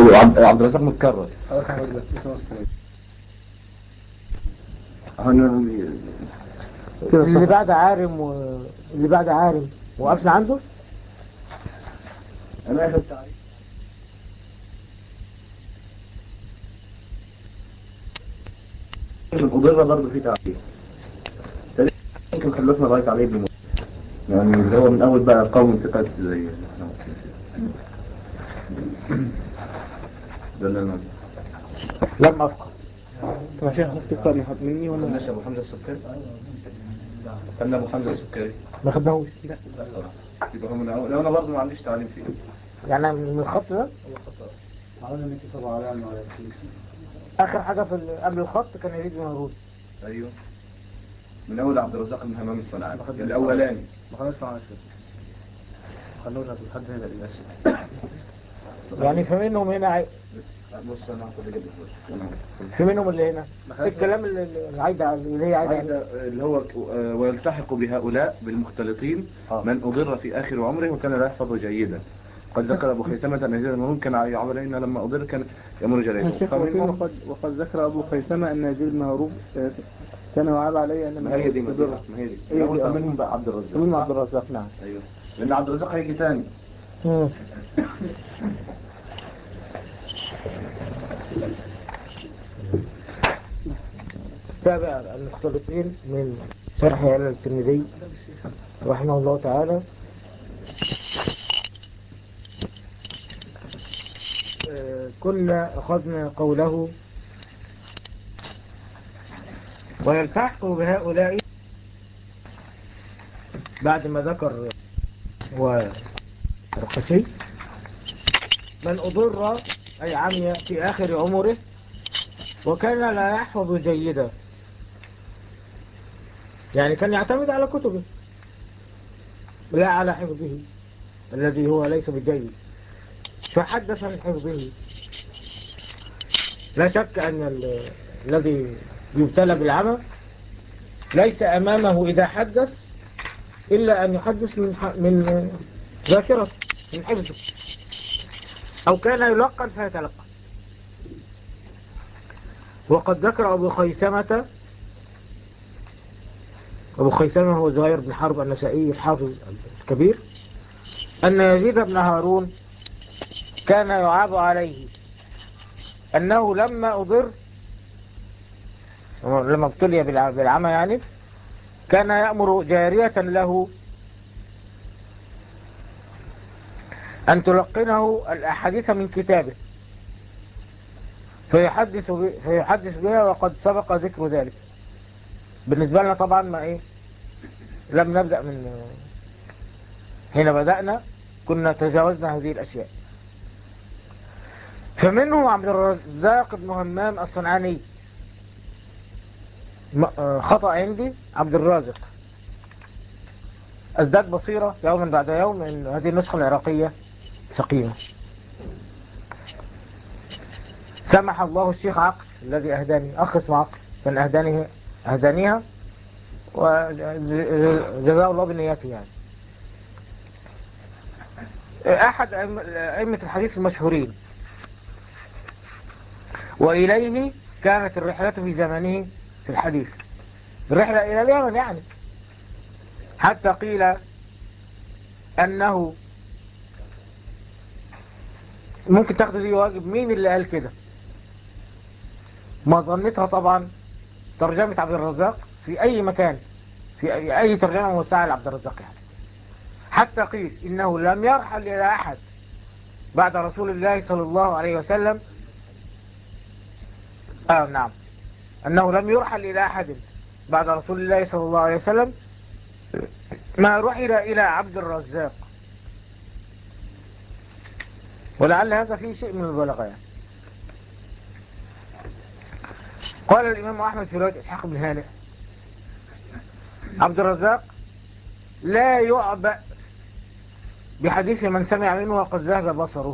عبد عبد الرزاق متكرر اللي بعد عارم و... اللي بعد عارم وقفل عنده انا اخر تعريف الأضرة برضه في تعريف ممكن خلصنا لغاية عليه ابن يعني اللي هو من أول بقى قوم انتقاد زي ده اللي أنا لم أفقه ما شيخ تقرأ من حط مني ولا خدناش أبو حمزة السكري خدنا أبو حمزة السكري ما خدناهوش يبقى هو من أول لو أنا برضه ما عنديش تعليم فيه يعني من الخط ده آخر حاجة في ال- قبل الخط كان يريد مهروب أيوه من أول عبد الرزاق بن همام الصنعاني الأولاني ما خلاص معاه شيخ خلوش لحد هنا للأسف يعني في منهم هنا عي... بص أنا هاخد إجابة دلوقتي. في منهم اللي هنا الكلام اللي اللي عايدة اللي هي عايدة عايز اللي هو آه، ويلتحق بهؤلاء بالمختلطين آه. من أضر في آخر عمره وكان لا يحفظ جيدا قد ذكر أبو خيثمة أن يزيد المهم كان يعبر إن لما أضر كان يمر جليده الشيخ وفيه فمنهم وقد, وقد ذكر أبو خيثمة أن يزيد بن هروب آه، كان وعاب عليه أن ما هي دي ما تضر هي دي هي أول دي، آه. منهم بقى عبد الرزاق من عبد الرزاق نعم أيوه لأن عبد الرزاق هيجي تاني مم. تابع المختلطين من شرح على الترمذي رحمه الله تعالى آه، كنا أخذنا قوله ويلتحق بهؤلاء بعد ما ذكر ورقشي من أضر أي عمي في آخر عمره وكان لا يحفظ جيدا يعني كان يعتمد على كتبه لا على حفظه الذي هو ليس بجيد فحدث عن حفظه لا شك أن ال- الذي يبتلى بالعمى ليس أمامه إذا حدث إلا أن يحدث من ح- من ذاكرته من حفظه أو كان يلقن فيتلقن وقد ذكر أبو خيثمة أبو خيثمة هو زهير بن حرب النسائي الحافظ الكبير أن يزيد بن هارون كان يعاب عليه أنه لما أضر لما ابتلي بالع- بالعمى يعني كان يأمر جارية له أن تلقنه الأحاديث من كتابه فيحدث, ب... فيحدث بها وقد سبق ذكر ذلك بالنسبة لنا طبعا ما إيه لم نبدأ من حين بدأنا كنا تجاوزنا هذه الأشياء فمنه عبد الرزاق بن همام الصنعاني م- آه، خطأ عندي عبد الرازق ازداد بصيرة يوما بعد يوم ان هذه النسخة العراقية سقيمة سمح الله الشيخ عقل الذي اهداني اخ اسمه عقل كان اهداني اهدانيها وجزاه الله بنيته يعني احد أئمة- ائمة الحديث المشهورين واليه كانت الرحلة في زمانه في الحديث الرحلة الى اليمن يعني حتى قيل انه ممكن تاخد دي واجب مين اللي قال كده ما ظنتها طبعا ترجمة عبد الرزاق في اي مكان في اي, أي ترجمة موسعة لعبد الرزاق يعني حتى قيل انه لم يرحل الى احد بعد رسول الله صلى الله عليه وسلم آه نعم انه لم يرحل الى احد بعد رسول الله صلى الله عليه وسلم ما رحل إلى عبد الرزاق ولعل هذا فيه شيء من البلاغة يعني. قال الإمام أحمد في رواية إسحاق بن هانئ عبد الرزاق لا يعبأ بحديث من سمع منه وقد ذهب بصره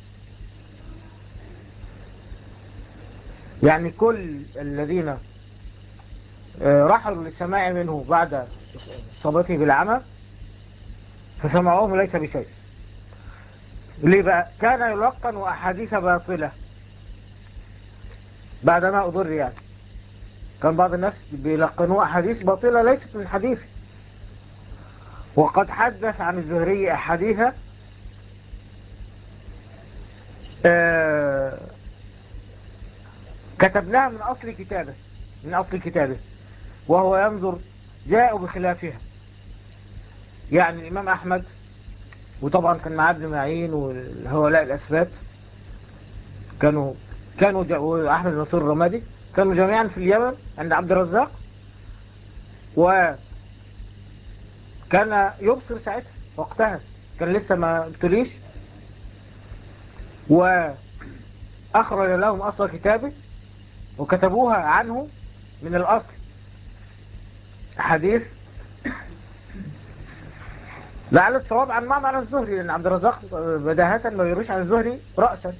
يعني كل الذين آه، رحلوا للسماع منه بعد إصابته بالعمى فسمعوه ليس بشيء ليه بقى كان يلقن أحاديث باطلة بعدما أضر يعني كان بعض الناس بيلقنوا أحاديث باطلة ليست من حديثه وقد حدث عن الزهري أحاديث آه كتبناها من أصل كتابه من أصل كتابه وهو ينظر جاءوا بخلافها يعني الإمام أحمد وطبعا كان معاه ابن معين وهؤلاء الأسباب كانوا كانوا جا- أحمد بن نصير الرمادي كانوا جميعا في اليمن عند عبد الرزاق و كان يبصر ساعتها وقتها كان لسه ما ابتليش وأخرج لهم أصل كتابه وكتبوها عنه من الأصل حديث لعل الصواب عن معمر عن الزهري لأن عبد الرزاق بداهة ما يروش عن الزهري رأسا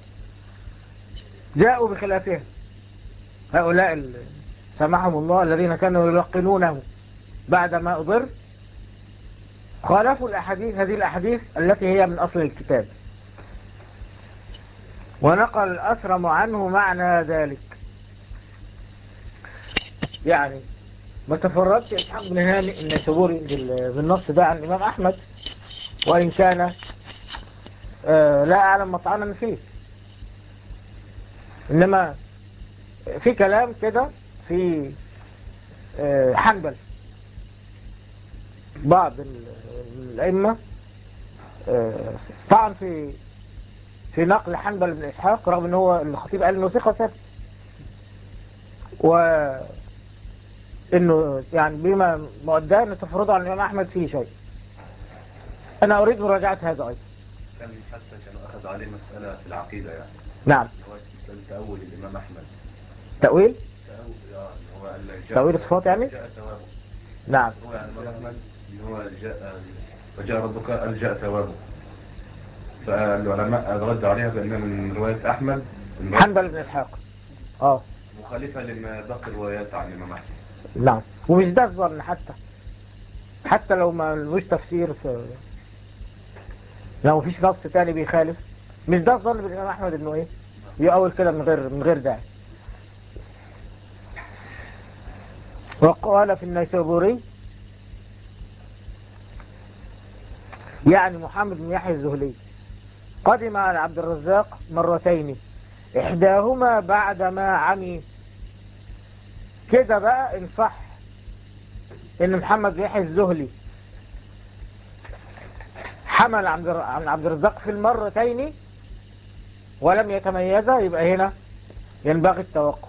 جاءوا بخلافها هؤلاء ال- سمحهم الله الذين كانوا يلقنونه بعدما أضر خالفوا الأحاديث هذه الأحاديث التي هي من أصل الكتاب ونقل الأسرم عنه معنى ذلك يعني ما تفردش إسحاق بن هانئ النيسابوري بال- بالنص ده عن الإمام أحمد وإن كان آه، لا أعلم مطعنا فيه إنما في كلام كده في آه، حنبل بعض ال- الأئمة آه، طعن في في نقل حنبل بن إسحاق رغم ان هو الخطيب قال انه ثقة ثابت و انه يعني بما مؤداه ان تفرضه على الامام احمد فيه شيء انا اريد مراجعة هذا ايضا كان حتى كانوا أخذ عليه مسألة في العقيدة يعني نعم هو مسألة تأول الإمام أحمد تأويل تأول آه، اللي هو اللي جاء- تأويل الصفات يعني؟ جاء ثوابه نعم هو يعني الإمام أحمد اللي هو جاء وجاء ربك قال جاء ثوابه فالعلماء ردوا عليها بأنها من رواية أحمد من رواية حنبل بن اسحاق اه مخالفة لما باقي الروايات عن الإمام أحمد نعم ومش ده الظن حتى حتى لو ما لوش تفسير في لو مفيش نص تاني بيخالف مش ده الظن بالإمام أحمد إنه إيه يقول كده من غير من غير داعي وقال في النيسابوري يعني محمد بن يحيى الزهلي قدم على عبد الرزاق مرتين إحداهما بعدما عمي كده بقى إن صح إن محمد بن يحيى الزهلي حمل عن در- عن عبد الرزاق في المرتين ولم يتميزا يبقى هنا ينبغي التوقف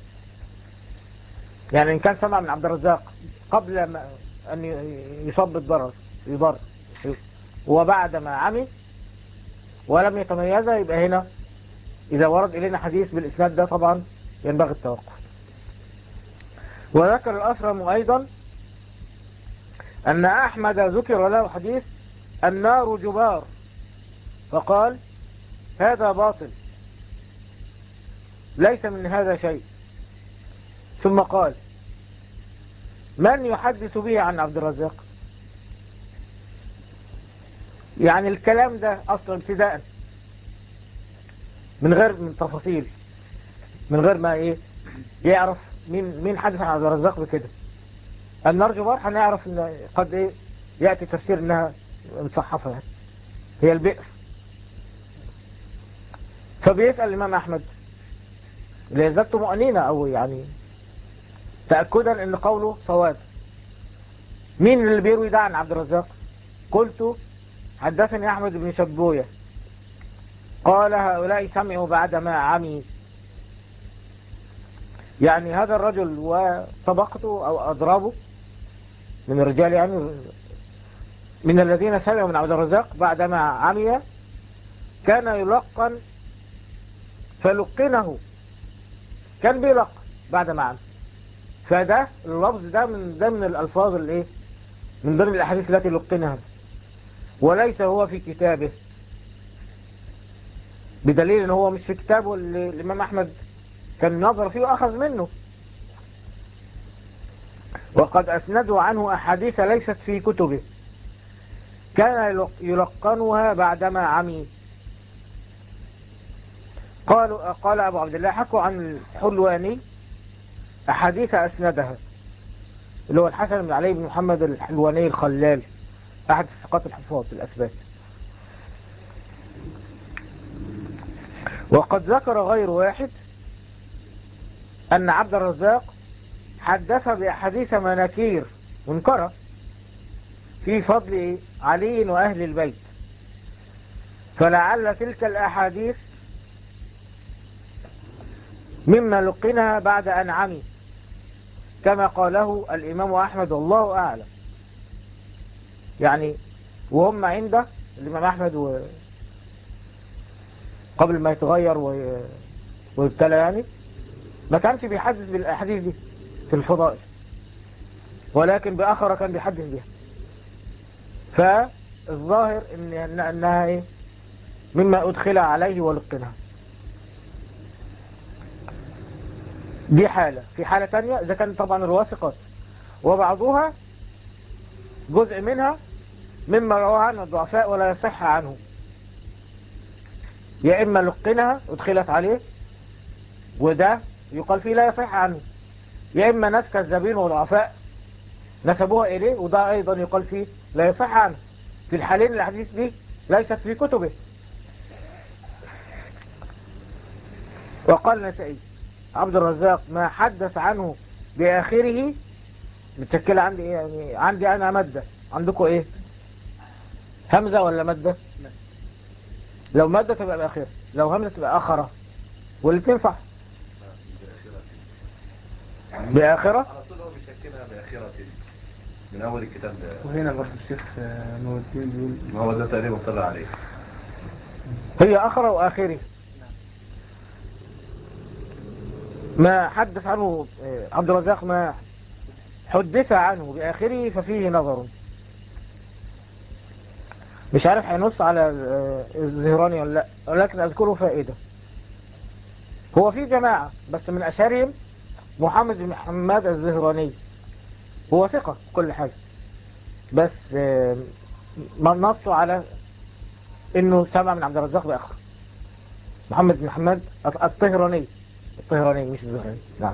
يعني إن كان سمع من عبد الرزاق قبل ما أن ي- يصاب بالضرر يضر وبعد ما عمي ولم يتميزا يبقى هنا إذا ورد إلينا حديث بالإسناد ده طبعا ينبغي التوقف وذكر الأثرم أيضا أن أحمد ذكر له حديث النار جبار فقال هذا باطل ليس من هذا شيء ثم قال من يحدث به عن عبد الرزاق يعني الكلام ده أصلا ابتداء من غير من تفاصيل من غير ما ايه يعرف مين مين حدث عن عبد الرزاق بكده النار جبار هنعرف ان قد ايه يأتي تفسير انها مصحفة يعني هي البئر فبيسأل الامام احمد ليزداد طمأنينة او يعني تأكدا ان قوله صواب مين اللي بيروي ده عن عبد الرزاق قلت حدثني احمد بن شبويه قال هؤلاء سمعوا بعدما عمي يعني هذا الرجل وطبقته أو أضرابه من الرجال يعني من الذين سمعوا من عبد الرزاق بعدما عمي كان يلقن فلقنه كان بيلقن بعدما عمي فده اللفظ ده من ضمن الألفاظ الايه من ضمن الأحاديث التي لقنها وليس هو في كتابه بدليل ان هو مش في كتابه اللي الامام احمد كان نظر فيه واخذ منه وقد اسندوا عنه احاديث ليست في كتبه كان يلق- يلقنها بعدما عمي قالوا قال أبو عبد الله حكوا عن الحلواني أحاديث أسندها اللي هو الحسن بن علي بن محمد الحلواني الخلال أحد الثقات الحفاظ الأثبات وقد ذكر غير واحد أن عبد الرزاق حدث بأحاديث مناكير منكرة في فضل علي وأهل البيت فلعل تلك الأحاديث مما لقنها بعد أن عمي كما قاله الإمام أحمد والله أعلم يعني وهم عنده الإمام أحمد و قبل ما يتغير و... ويبتلى يعني ما كانش بيحدث بالأحاديث دي في الفضائل ولكن بآخر كان بيحدث بها فالظاهر إن أنها إيه مما أدخل عليه ولقنها دي حالة في حالة تانية إذا كان طبعا الواثقات وبعضها جزء منها مما رواه عنه الضعفاء ولا يصح عنه يا إما لقنها ادخلت عليه وده يقال فيه لا يصح عنه يا إما ناس كذابين وضعفاء نسبوها إليه وده أيضا يقال فيه لا يصح عنه في الحالين الحديث دي ليست في كتبه وقال نسائي عبد الرزاق ما حدث عنه بآخره متشكلة عندي إيه يعني عندي أنا مادة عندكم إيه همزة ولا مادة لو مادة تبقى بآخرة لو همزة تبقى آخرة والاثنين صح بآخرة على طول هو بيشكلها بآخرة من أول الكتاب ده وهنا برضه الشيخ آه، نور الدين بيقول ما هو ده تقريبا طلع عليه هي آخرة وآخره ما حدث عنه آه، عبد الرزاق ما حدث عنه بآخره ففيه نظر مش عارف هينص على آه، الزهراني ولا لا ولكن أذكره فائدة هو في جماعة بس من أشهرهم محمد بن محمد الزهراني هو ثقة كل حاجة بس آه، ما نصوا على انه سمع من عبد الرزاق بآخر محمد بن محمد الطهراني الطهراني مش الزهراني نعم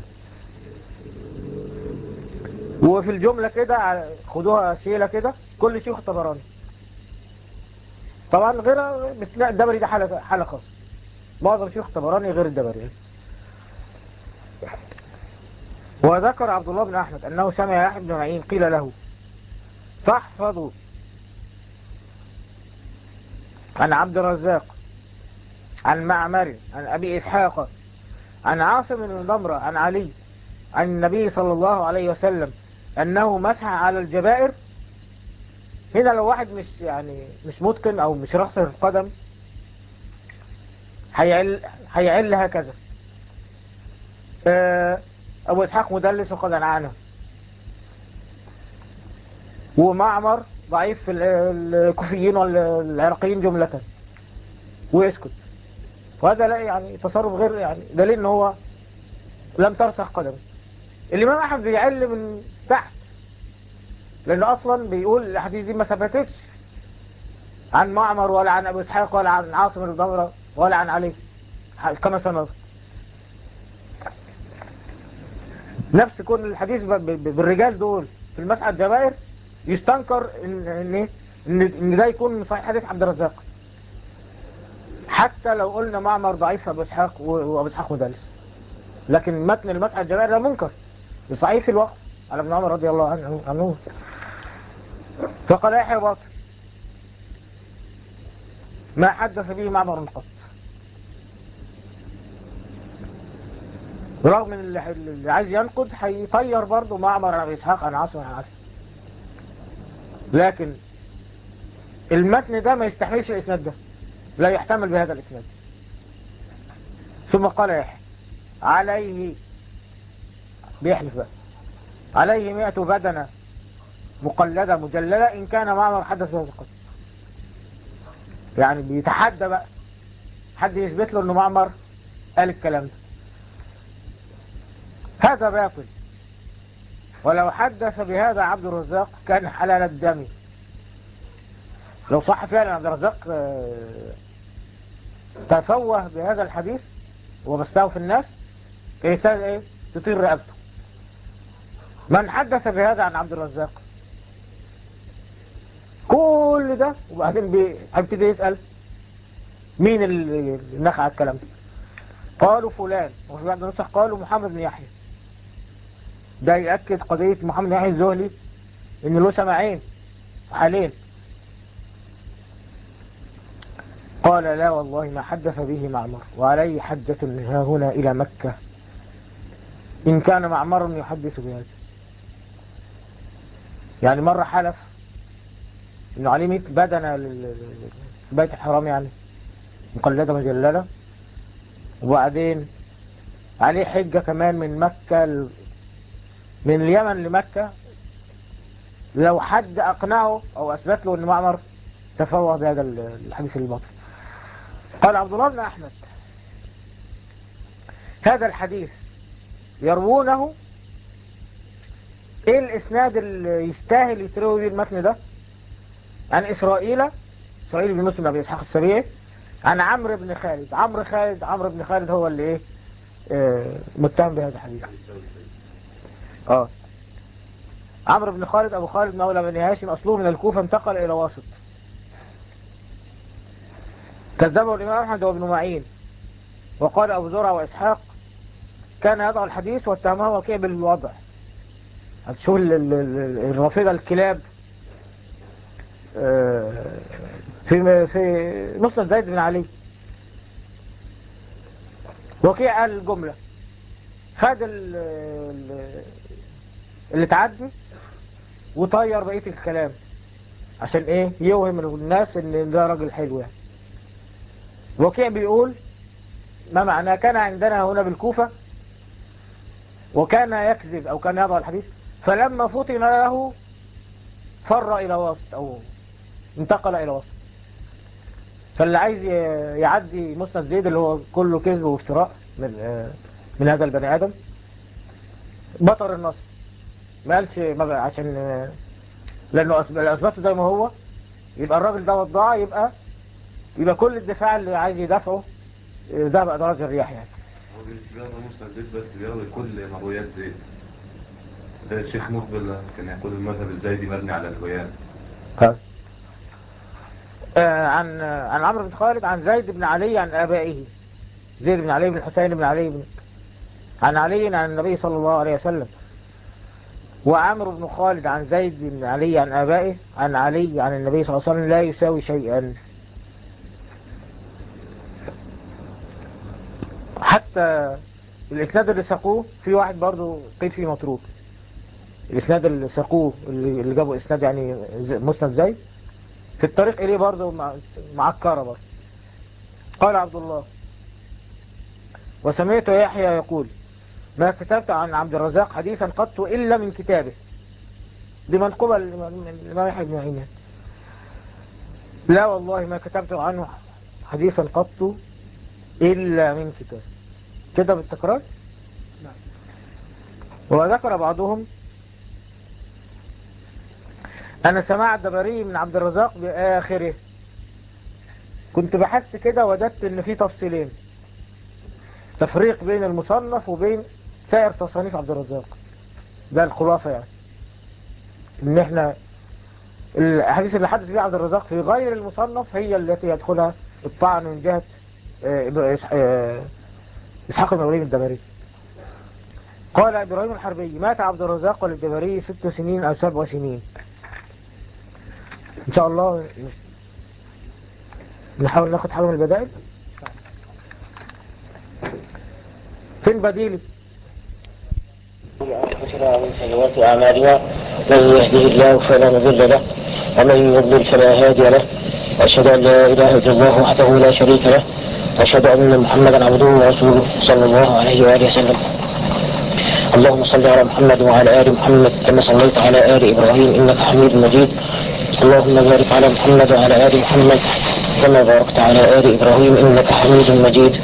وفي الجملة كده على- خدوها شيلة كده كل شيوخ الطبراني طبعا غير بس لا الدبري ده حالة حالة خاصة معظم شيوخ الطبراني غير الدبري وذكر عبد الله بن أحمد أنه سمع يحيى بن معين قيل له تحفظ عن عبد الرزاق عن معمر عن أبي إسحاق عن عاصم بن ضمرة عن علي عن النبي صلى الله عليه وسلم أنه مسح على الجبائر هنا لو واحد مش يعني مش متقن أو مش رأس القدم هيعل هيعل هكذا آه، أبو إسحاق مدلس وقد عنه ومعمر ضعيف في ال- الكوفيين والعراقيين جملة ويسكت وهذا لا يعني تصرف غير يعني دليل ان هو لم ترسخ قدمه الامام احمد بيعل من تحت لانه اصلا بيقول الاحاديث دي ما ثبتتش عن معمر ولا عن ابو اسحاق ولا عن عاصم بن ضمره ولا عن علي كما سنرى نفس كل الحديث ب- ب- بالرجال دول في المسعى الجبائر يستنكر ان ان ان, إن ده يكون من صحيح حديث عبد الرزاق حتى لو قلنا معمر ضعيف ابو اسحاق و- وابو اسحاق مدلس لكن متن المسعى الجبائر ده منكر صحيح في الوقت على ابن عمر رضي الله عنه عنه فقال يحيى باطل ما حدث به معمر قط رغم ان اللي اللي عايز ينقد هيطير برضه معمر عن ابي اسحاق عن عاصم عن عاصم لكن المتن ده ما يستحملش الاسناد ده لا يحتمل بهذا الاسناد ثم قال يحيى عليه بيحلف بقى عليه مئة بدنة مقلدة مجللة إن كان معمر حدث بهذا القدر يعني بيتحدى بقى حد يثبت له انه معمر قال الكلام ده هذا باطل ولو حدث بهذا عبد الرزاق كان حلال الدم لو صح فعلا عبد الرزاق آه، تفوه بهذا الحديث ومساه في الناس إنسان إيه تطير رقبته من حدث بهذا عن عبد الرزاق كل ده وبعدين بي- هيبتدي يسأل مين اللي نخع الكلام ده قالوا فلان وفي بعض النسخ قالوا محمد بن يحيى ده يأكد قضية محمد بن يحيى الزهلي ان له سمعين وحالين قال لا والله ما حدث به معمر وعليه حدة ها هنا إلى مكة إن كان معمر يحدث بهذا يعني مرة حلف إنه عليه 100 بدنة لل- لل- بيت الحرام يعني مقلدة مجللة وبعدين عليه حجة كمان من مكة ل... من اليمن لمكة لو حد أقنعه أو أثبت له أن معمر تفوه بهذا ال- الحديث الباطل قال عبد الله بن أحمد هذا الحديث يروونه ايه الاسناد اللي يستاهل يتروي بيه المتن ده عن اسرائيل اسرائيل بن مسلم ابي اسحاق السبيعي عن عمرو بن خالد عمرو خالد عمرو بن خالد هو اللي ايه آه، متهم بهذا الحديث اه عمرو بن خالد ابو خالد مولى بني هاشم اصله من الكوفه انتقل الى واسط كذبه الامام احمد وابن معين وقال ابو زرع واسحاق كان يضع الحديث واتهمه وكيع بالوضع هتشوف ال- ال- ال- الرافضه الكلاب آه، في في مسند زيد بن علي وكيع قال الجملة خد ال- ال- اللي تعدي وطير بقية الكلام عشان ايه يوهم الناس ان ده راجل حلو يعني وكيع بيقول ما معناه كان عندنا هنا بالكوفة وكان يكذب او كان يضع الحديث فلما فطن له فر الى وسط او انتقل الى وسط فاللي عايز ي- يعدي مسند زيد اللي هو كله كذب وافتراء من آه، من هذا البني ادم بطر النص ما قالش ما بقى عشان آه، لانه أثب- لو اثبته زي ما هو يبقى الراجل ده وضاع يبقى يبقى كل الدفاع اللي عايز يدافعه آه، ده بقى درجة الرياح يعني هو مش بيقرا مسند زيد بس بيقرا كل مرويات زيد ده الشيخ مقبل كان يقول المذهب الزيدي مبني على الهويان آه، عن آه، عن عمرو بن خالد عن زيد بن علي عن آبائه زيد بن علي بن الحسين بن علي بن عن علي عن النبي صلى الله عليه وسلم وعمرو بن خالد عن زيد بن علي عن آبائه عن علي عن النبي صلى الله عليه وسلم لا يساوي شيئا حتى الإسناد اللي ساقوه في واحد برضو قيل فيه متروك الإسناد اللي ساقوه اللي اللي جابوا إسناد يعني ز- مسند زيد في الطريق إليه برضه مع- معكرة برضه قال عبد الله وسمعت يحيى يقول ما كتبت عن عبد الرزاق حديثا قط إلا من كتابه دي منقوبة للإمام يحيى بن معين لا والله ما كتبت عنه حديثا قط إلا من كتابه كده بالتكرار وذكر بعضهم أنا سمعت دبري من عبد الرزاق بآخره كنت بحس كده وجدت إن في تفصيلين تفريق بين المصنف وبين سائر تصانيف عبد الرزاق ده الخلاصة يعني إن إحنا الأحاديث اللي حدث بها عبد الرزاق في غير المصنف هي التي يدخلها الطعن من جهة آه، إب- إس- آه، إسحاق المولي من الدبري قال إبراهيم الحربي مات عبد الرزاق والدبري ست سنين أو سبع سنين ان شاء الله نحاول ناخد حاجة من البدائل فين بديلي أنفسنا ومن سيئات أعمالنا من يهده الله فلا مضل له ومن يضلل فلا هادي له وأشهد أن لا إله إلا الله وحده لا شريك له وأشهد أن محمدا عبده ورسوله صلى الله عليه وآله وسلم اللهم صل على محمد وعلى آل محمد كما صليت على آل إبراهيم إنك حميد مجيد اللهم بارك على محمد وعلى آل محمد كما باركت على آل إبراهيم إنك حميد مجيد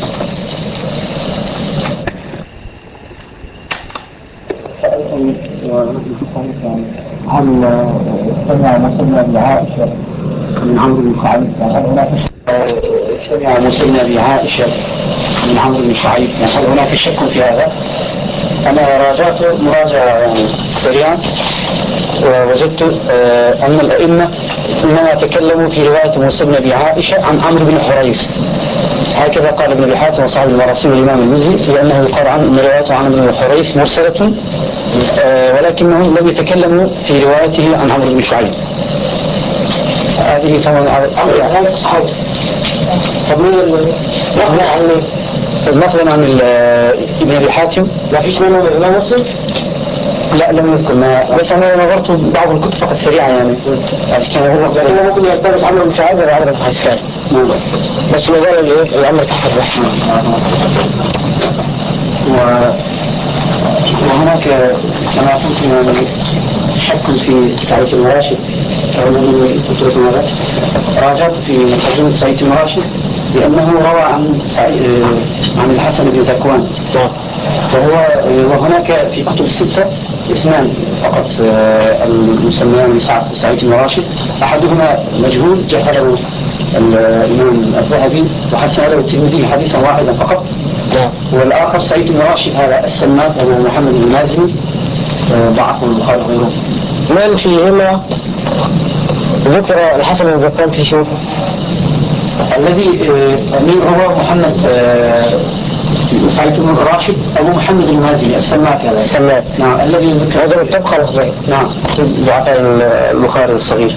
عن سمع مسلم بن عائشة من عمرو بن سعيد هناك سمع مسلم بعائشة من عمرو بن شعيب يعني هل هناك شك في هذا؟ أنا راجعت مراجعة يعني سريعة ووجدت آه، أن الأئمة إنما تكلموا في رواية مسلم بعائشة عن عمرو بن حريث هكذا قال ابن ابي حاتم وصاحب المراسيل الامام المزي لانه يقال عنه ان روايته عن ابن حريث مرسله آه، ولكنهم لم يتكلموا في روايته عن عمرو بن شعيب هذه ثمن على صحيح طب مين نحن عن مثلا عن ال- ابن ابي حاتم ما فيش منهم الإمام مسلم لا لم يذكر ما بس انا نظرت بعض الكتب فقط سريعه يعني يعني كان هو لكن ممكن يلتبس عمرو بن شعيب ولا عمرو بن حيث كان نعم. بس ما زال الايه الامر تحت الرحمه و- وهناك كما قلت يعني شك في سعيد المراشد كان من كتب المراشد راجعت في مقدمة سعيد المراشد لأنه روى عن سعيد عن الحسن بن ذكوان وهو وهناك في كتب الستة اثنان فقط آه، المسميان بسعد سعيد المراشد أحدهما مجهول جهله الإمام الذهبي وحسن له الترمذي حديثا واحدا فقط والآخر سعيد بن راشد هذا السماك أبو محمد المازني آه، ضعفه البخاري وغيره من فيهما ذكر الحسن بن ذكوان في شيء الذي آه، أمير هو محمد آه، سعيد بن راشد أبو محمد المازني السماك هذا السماك نعم الذي ذكر هذا من طبقة الأخضر نعم ضعفاء البخاري الصغير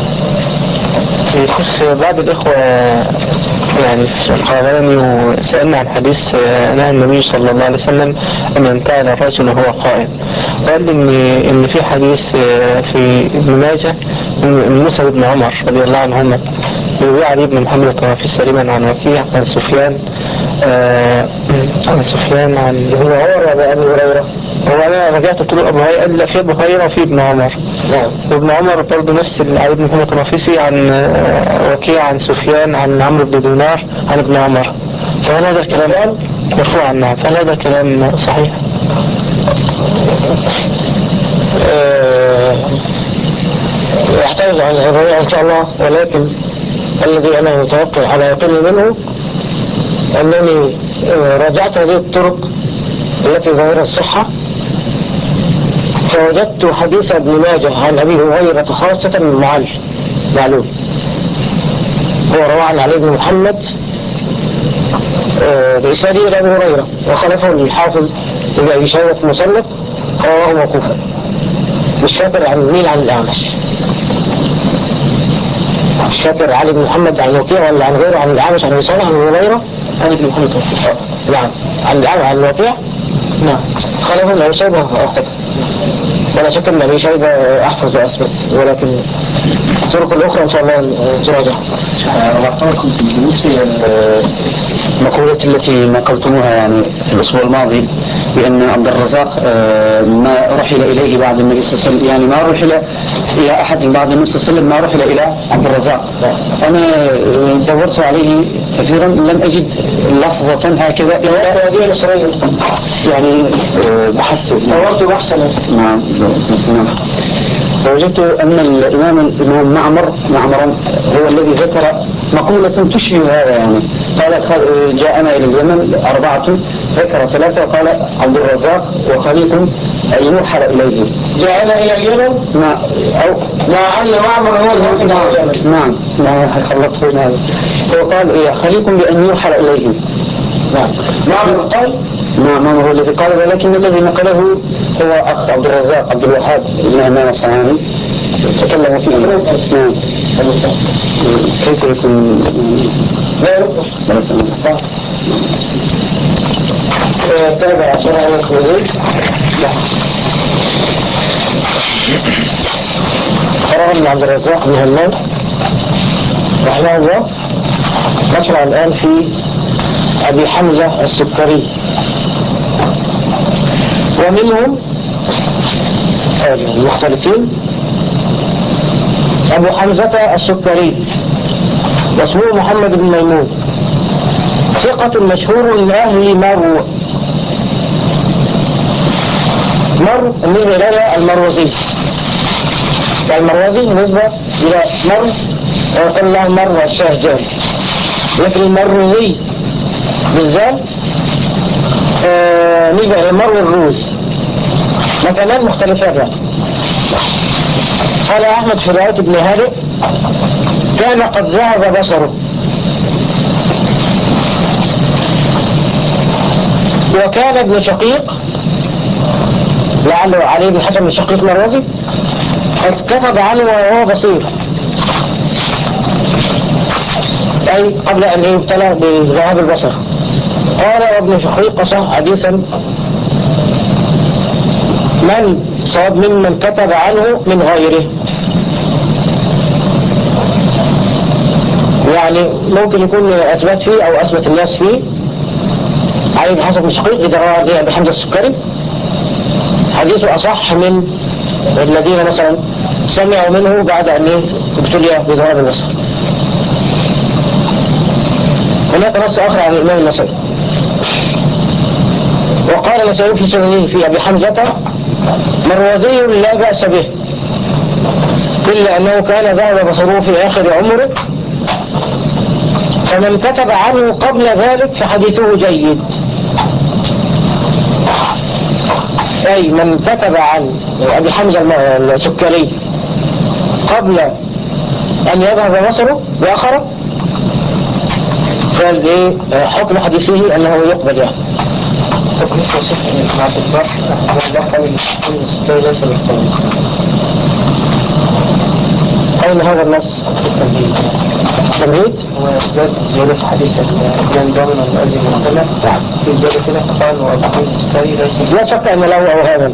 شيخ بعض الإخوة يعني قالني وسألنا عن حديث نهى النبي صلى الله عليه وسلم أن ينتهي الرجل وهو قائم قال لي إن إن في حديث في ابن ماجه من موسى بن عمر رضي الله عنهما يروي علي بن محمد الطوافي سليما عن وكيع عن سفيان آه، عن سفيان عن هو عمر ولا أبي هريرة هو أنا رجعت قلت له أبو هريرة قال لا في أبو هريرة وفي ابن عمر نعم وابن عمر برضه نفس ال- علي بن محمد الطوافيسي عن آه، وكيع عن سفيان عن عمرو بن دينار عن ابن عمر فهل هذا الكلام مرفوعا نعم فهل هذا كلام صحيح؟ يحتاج عن الرواية إن شاء الله ولكن الذي أنا متوقع على يقين منه أنني آه، راجعت هذه الطرق التي ظاهرها الصحة فوجدت حديث ابن ماجه عن أبي هريرة خاصة معل معلوم هو روى عن علي بن محمد آه، بإسناده إلى أبي هريرة وخلفه الحافظ ابن أبي شيبة مصنف رواه موقوفا مش فاكر عن مين عن الأعمش مش فاكر علي بن محمد عن وكيع ولا عن غيره عن الأعمش عن أبي صالح عن أبي هريرة علي بن محمد نعم عن الأعمش عن وكيع نعم خلفه ابن أبي شيبة أخطأ ولا شك ان ابي شيبه احفظ واثبت ولكن الطرق الاخرى ان شاء الله تراجع أعطاكم بالنسبة للمقولة التي نقلتموها يعني في الأسبوع الماضي بأن عبد الرزاق آه، ما رحل إليه بعد النبي صلى الله عليه وسلم يعني ما رحل إلى أحد بعد النبي صلى الله عليه وسلم ما رحل إلى عبد الرزاق أنا آه، دورت عليه كثيرا لم أجد لفظة هكذا إلا هذه نصرية يعني آه، بحثت دورت بحثا نعم نعم فوجدت أن الإمام الإمام معمر معمر هو الذي ذكر مقولة تشبه هذا يعني قال خ- جاءنا إلى اليمن أربعة ذكر ثلاثة وقال عبد الرزاق وخليق أن يوحل إليه جاءنا الى اليمن ما أو مع ان معمر هو الذي نعم الى اليمن نعم نعم خلطت بين هذا هو قال إيه خليق بأن يوحل إليه نعم معمر قال نعم نعم هو الذي قال ولكن الذي نقله هو أخ عبد الرزاق عبد الوهاب بن همام الصنعاني تكلم فيه نعم كيف يكون لا يقص تابع شرع الخروج قرار من عبد الرزاق بن همام رحمه الله نشرع الآن في أبي حمزة السكري ومنهم المختلفين أبو حمزة السكري واسمه محمد بن ميمون ثقة مشهور من أهل مرو مر من إلى المروزي المروزي بالنسبة إلى مر ويقول له مر الشهجان لكن المروي بالذات آه نيجي على المر والروز مكانان مختلفات يعني قال أحمد في رواية ابن هادئ كان قد ذهب بصره وكان ابن شقيق لعله علي بن حسن بن شقيق مروزي قد كتب عنه وهو بصير أي قبل أن يبتلى بذهاب البصر قال وابن شقيق صح حديثا من صاد ممن كتب عنه من غيره يعني ممكن يكون أثبت فيه أو أثبت الناس فيه علي بن حسن بن شقيق إذا روى أبي حمزة السكري حديثه أصح من الذين مثلا سمعوا منه بعد أن ابتلي بذهاب البصر هناك نص آخر عن الإمام النسائي وقال النسائي في سننه في أبي حمزة مروزي لا بأس به إلا أنه كان ذهب بصره في آخر عمره فمن كتب عنه قبل ذلك فحديثه جيد أي من كتب عن أبي حمزة السكري قبل أن يذهب بصره بآخره قال إيه حكم حديثه أنه يقبل يعني تكليف وصف مع الإطلاق والله قال المسكين ليس بالقول أين هذا النص التمهيد وإثبات زيادة في حديث الإمام ضامن والمؤذن المعتمد في زيادة كده فقال وأبو السكري ليس لا شك أن له أوهاما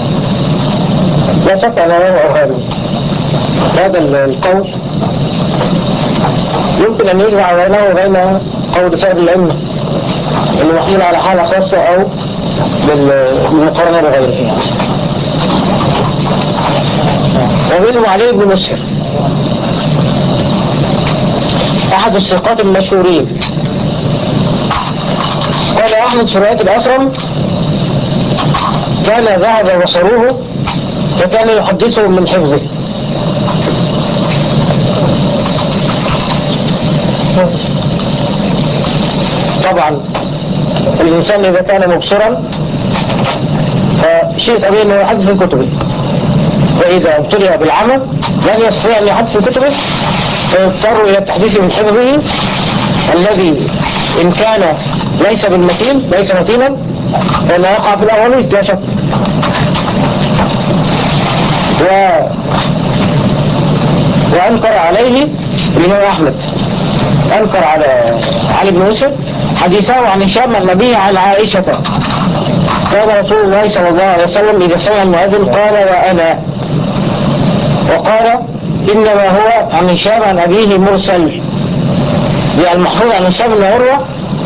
لا شك أن له أوهاما هذا القول يمكن أن يجمع بينه وبين قول سائر الأئمة انه محمول على حالة خاصة او بالمقارنة بغيره يعني. ومنهم علي بن مسهر احد الثقات المشهورين قال احمد في رواية الاكرم كان ذهب بصروه فكان يحدثه من حفظه طبعا الإنسان إذا كان مبصرا فشيء طبيعي أنه يحدث في كتبه وإذا ابتلي بالعمى لن يستطيع أن يحدث في كتبه فيضطر إلى التحديث من حفظه الذي إن كان ليس بالمتين ليس متينا فإنه يقع في الأولوية لا شك و... وأنكر عليه الإمام أحمد أنكر على علي بن يوسف حديثه عن هشام النبي عن عائشة قال رسول الله صلى الله عليه وسلم إذا سمع المؤذن قال وأنا وقال إنما هو عن هشام عن أبيه مرسل يعني المحفوظ عن هشام بن عروة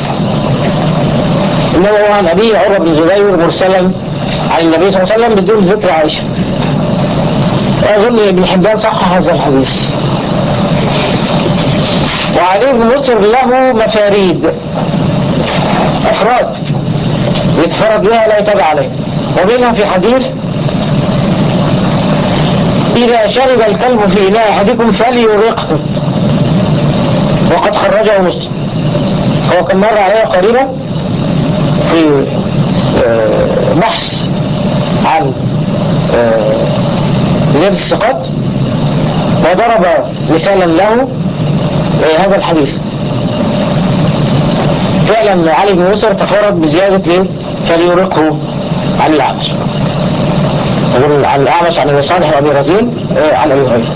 إنما هو عن أبيه عروة بن زبير مرسلا عن النبي صلى الله عليه وسلم بدون ذكر عائشة وأظن ابن حبان صحح هذا الحديث وعلي بن مسلم له مفاريد أفراد يتفرد بها لا يتبع عليه وبينها في حديث إذا شرب الكلب في إناء أحدكم فليرقه وقد خرجه مسلم هو كان مر عليه قريبا في بحث عن زيادة الثقات وضرب مثالا له هذا الحديث فعلا علي بن يسر تفرد بزيادة ايه فليرقه عن الأعمش يقول عن الأعمش عن ابي صالح وابي رزين عن ابي هريرة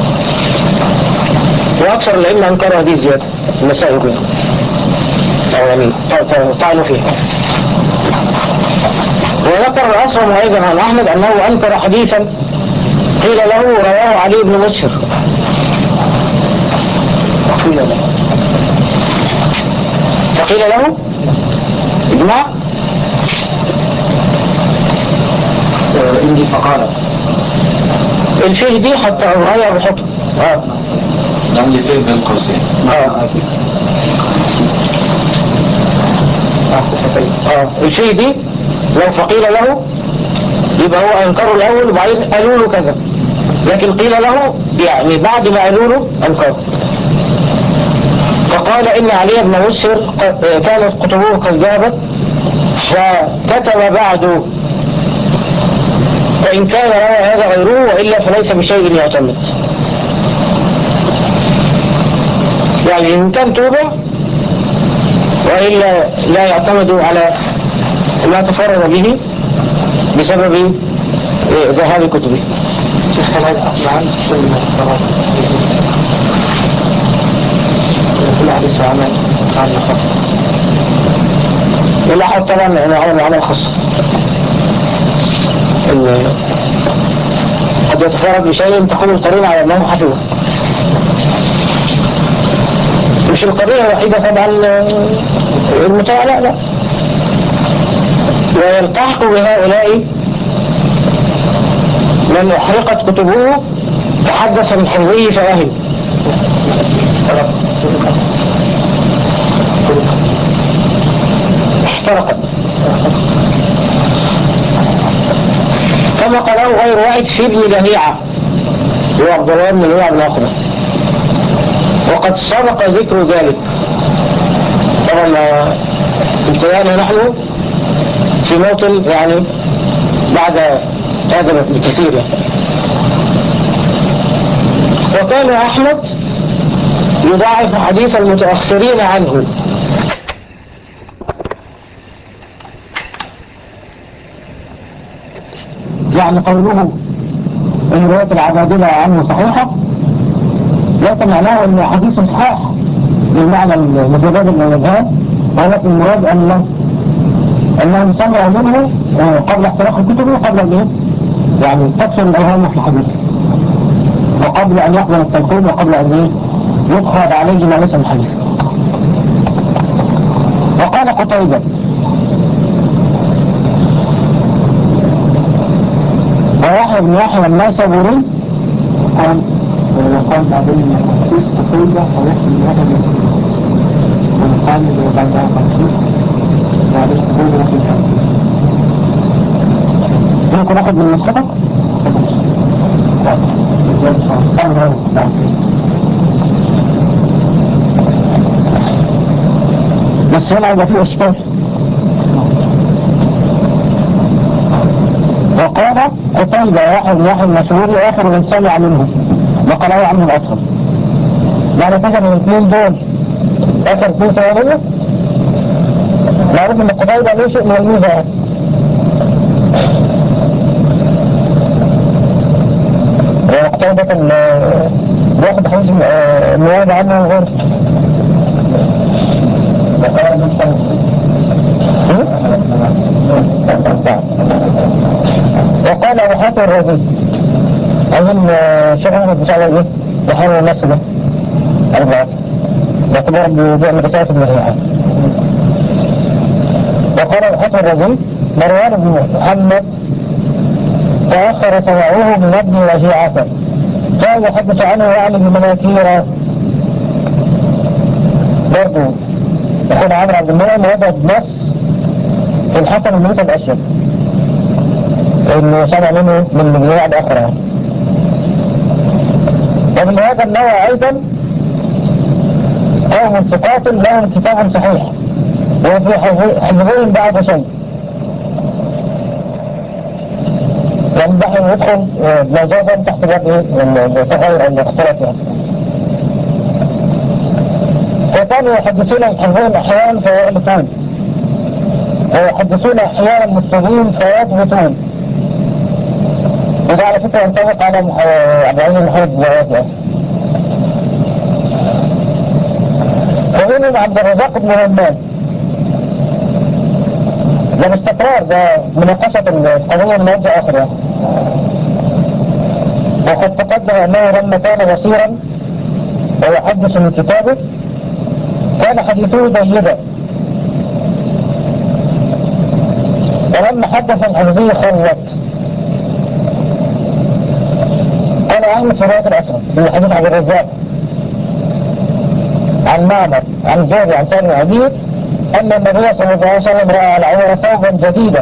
واكثر الائمه انكروا هذه الزيادة النسائي يقول او يعني طعنوا فيها وذكر الأسرم أيضا عن أحمد أنه أنكر حديثا قيل له رواه علي بن مسهر وقيل له فقيل له اجمع إني فقال الفيه دي حتى أغير الحكم اه عندي فين بين قوسين اه اه الفيه دي لو فقيل له يبقى هو انكروا الاول وبعدين قالوا له كذا لكن قيل له يعني بعد ما قالوا له انكروا فقال قال إن علي بن مسهر ق- كانت قطبه قد ذهبت فكتب بعد وإن كان روى هذا غيره وإلا فليس بشيء يعتمد يعني إن كان توبة وإلا لا يعتمد على ما تفرد به بسبب إيه، ذهاب كتبه يلاحظ طبعا أنه عمل عمل خاص إن قد يتفرد بشيء تكون القرينة على أنه حفظه مش القضية الوحيدة طبعا آه، المطالعة لا ويلتحق بهؤلاء من أحرقت كتبه تحدث من حفظه فوهم احترقت كما قاله غير واحد في ابن لهيعة هو عبد الله بن لهيعة بن عقبة وقد سبق ذكر ذلك طبعا آه، ابتداءنا نحن في موطن يعني بعد هذا بكثير يعني. وكان أحمد يضاعف حديث المتأخرين عنه يعني قوله ان رواية العبادلة عنه صحيحة ليس معناه ان حديث صحيح بالمعنى المتبادل من الإذهان ولكن المراد أن أنهم سمعوا منه آه، قبل احتراق الكتب وقبل الايه؟ يعني تكسر الأوهام في الحديث وقبل أن يقبل التلقين وقبل أن ايه؟ يدخل عليه ما ليس من الحديث وقال قتيبة ويحيى بن يحيى الناصبوري قال وقال بعدين خصيص قصيدة ويحكي من هذا المسجد وقال بعدها خصيص وبعدين قصيدة في الحديث ممكن أخذ من نسختك؟ بس هنا يبقى فيه إشكال وقال قتيبة واحد واحد مشهور وآخر من سمع منه وقال عنه الأطفال معنى كده من الاثنين دول آخر اثنين سمع منه معروف ان قتيبة ليه شيء من الميزة وقتيبة بياخد حديث النواب عنه غير وقال أبو حاتم الرازي أظن شيخ أحمد مش على إيه يحاول الناس ده أربعة باعتبار بيعمل رسالة من الريحة وقال أبو حاتم الرازي مروان بن محمد تأخر سماعه من ابن وجيعة كان يحدث عنه يعني بمناكير برضو يقول عمرو عبد المنعم وجد نص في الحسن بن موسى الأشهر انه سمع منه من مجموعة اخرى ومن هذا النوع ايضا قوم ثقات لهم كتاب صحيح وفي حفظهم بعد شيء ينبغي يدخل مجازا تحت باب التغير الاختلاف يعني وكانوا يحدثون عن حفظهم احيانا فيؤلفون ويحدثون احيانا مستوين فيثبتون وده على فكرة ينطبق على عبد العزيز محمد الزواتي ومنهم عبد الرزاق بن همام ده باستقرار ده مناقشة القضية من وجه آخر يعني. وقد تقدم أنه لما كان بصيرا ويحدث من كتابه كان حديثه جيدا ولما حدث عن حفظه خرت قال أحمد في رواية الأسرة في حديث عبد الرزاق عن معمر عن جابر عن سالم عبيد أن النبي صلى الله عليه وسلم رأى على عمر ثوبا جديدا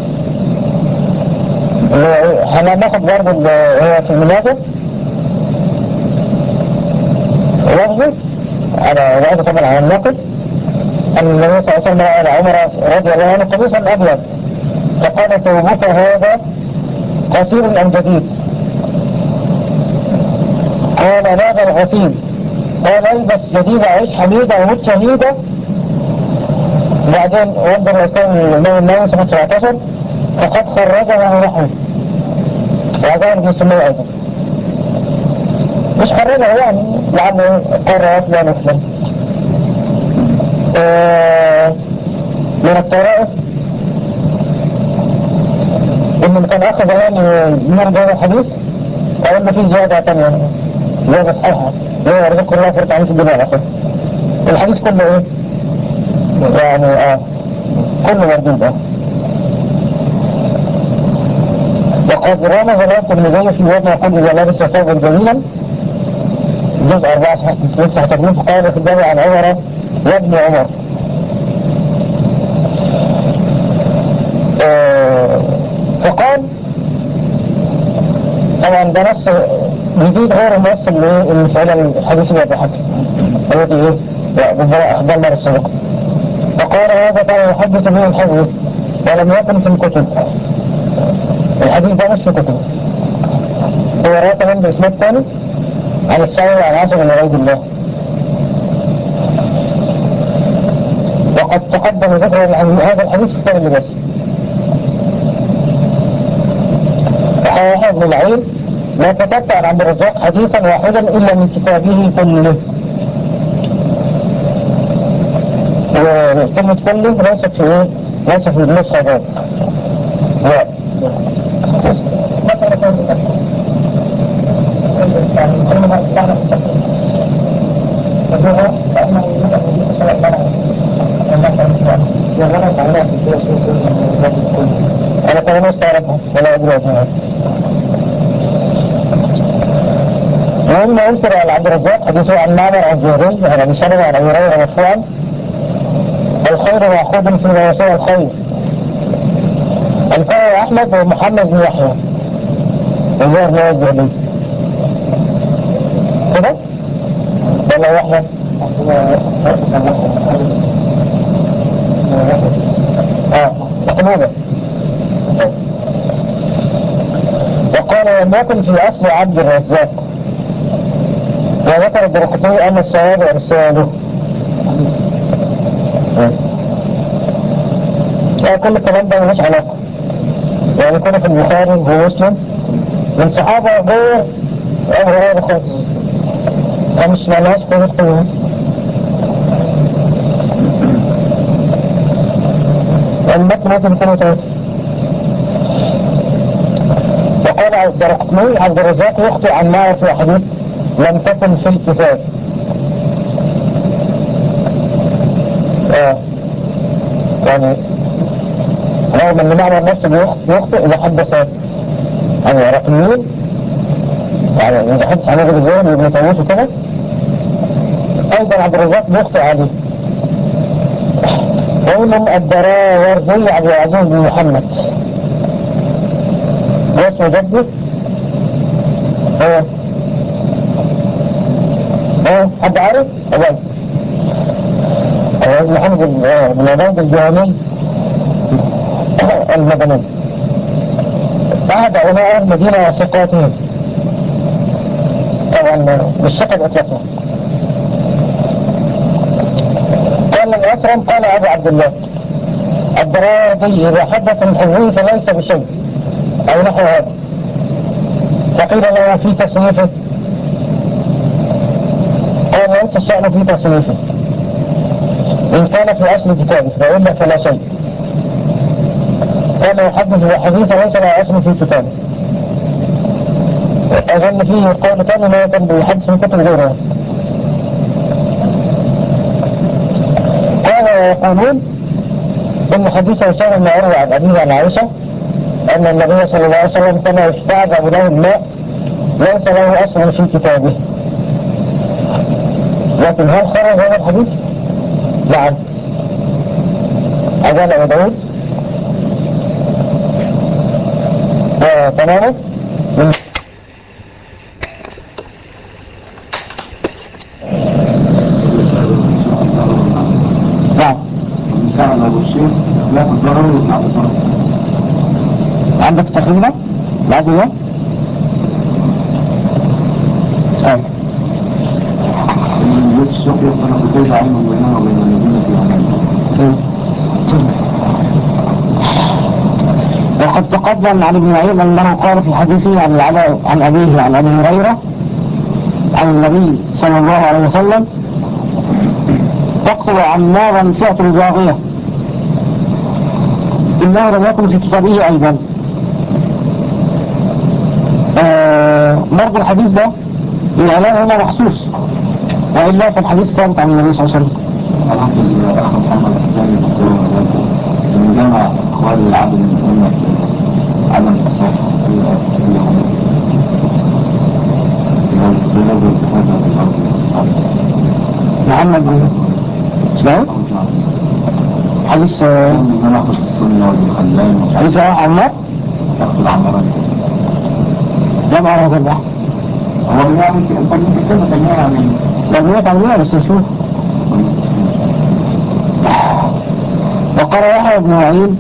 احنا ناخد برضه هو في المناسب لفظه على رواية طبعا عن النقد أن النبي صلى الله عليه وسلم رأى على عمر رضي الله عنه قميصا أبيض فقال ثوبك هذا قصير أم جديد قال لا بل غسيل قال البس جديد عيش حميدة ومت شهيدة بعدين وضع الإسلام الإمام النووي سنة 17 فقد خرجه نحوه وهذا ابن السمية أيضا مش خرجه يعني يعني قرأت لا نسلم آه من الطرائف إن كان أخذ يعني من هذا الحديث أو إن في زيادة تانية زيادة صحيحة هو يرزق الله فرط عن في الدنيا الآخرة الحديث كله إيه؟ يعني آه كله مردود آه وقد رمز الوقت ابن في وضع يقول إذا لبس ثوبا جميلا جزء أربعة لسه تكليف قال في الدعوة عن عمر وابن عمر آه فقال طبعا ده نص جديد غير النص اللي اللي فعلا الحديث اللي بيضحك الذي ايه بالضبط أخبار مرة السابقة فقال هذا كان يحدث به الحديث ولم يكن في الكتب الحديث ده مش في الكتب هو رأى كمان بإسناد ثاني عن السعي وعن عاصم بن عبيد الله وقد تقدم ذكر عن هذا الحديث في كتاب اللباس وحياه ابن العين ما كتبت عن عبد الرزاق حديثا واحدا إلا من كتابه كله وكلمة كله ليست في ايه؟ ليست في النسخة ذات لا أنا كمان استعرفها ولا أدري أجمعها وهم ينكر على عبد الرزاق حديثه عن معمر عن الزهري عن ابي سلمة عن ابي هريرة مرفوعا الخير مأخوذ فيما يسوى الخير الفرع احمد ومحمد بن يحيى وزير بن الزهري كده ولا يحيى اه محمودة وقال لم يكن في اصل عبد الرزاق وذكر الدرقطي أن الصواب إرساله كل الكلام ده ملوش علاقة يعني كنا في البخاري ومسلم من صحابة غير أبو هريرة خالص فمش معناش كل الكلام المتن ممكن يكون ثلاثة وقال الدرقطي عبد الرزاق يخطئ عن معه في حديث لم تكن في الكتاب آه. يعني رغم ان معنى النفس بيخطئ اذا حدث عن رقميين يعني اذا حدث عن ابن زين وابن طاووس وكده ايضا عبد الرزاق بيخطئ عليه ومن الدراوردي عبد العزيز بن محمد واسمه جده ايه اه حد عارف؟ أبدا أبدا محمد بن عبيد الجهني المدني أحد علماء المدينة وثقاتهم طبعا مش ثقة إطلاقا قال الأكرم قال أبو عبد الله الدراردي إذا حدث من حزين فليس بشيء أو نحو هذا فقيل له في تصنيفه قال ليس الشأن في تصنيفه إن كان في أصل كتابه فإلا فلا شيء كان يحدث بحديث ليس له أصل في كتابه أظن فيه قول ثاني ما كان بيحدث من كتب غيره قال ويقولون إن حديث أسامة بن عروة عن أبيه عن عائشة أن النبي صلى الله عليه وسلم كان يستعذب له الماء ليس له أصل في كتابه لكن هل خرج هذا الحديث؟ نعم أجل أبو داود تماما من ياخد ضرر ويطلع بضرر عندك تخريبة بعد ده أيوة الجيش الشوقي يصنع بكيف علم بيننا وبين الذين في أمان وقد تقدم عن ابن معين أنه قال في حديثه عن العلاء عن أبيه عن أبي هريرة عن النبي صلى الله عليه وسلم تقتل عمارا فئة الباغية إنه لم يكن في كتابه أيضا آه برضو الحديث ده الإعلان هنا مخصوص وإلا فالحديث ثابت عن النبي صلى الله عليه وسلم الحمد لله أخ محمد الثاني بالسلام عليكم من جمع أخوال العدل من أمة عدم التصرف في أي محمد بن اسمه حديث آه، من أنا أخذ السنة والخلان حديث رواه عمار أخذ العمارة لم أرى هذا البحث هو يعني أنت ممكن كلمة تانية يعني لم يفعل بس نشوف وقال يحيى بن معين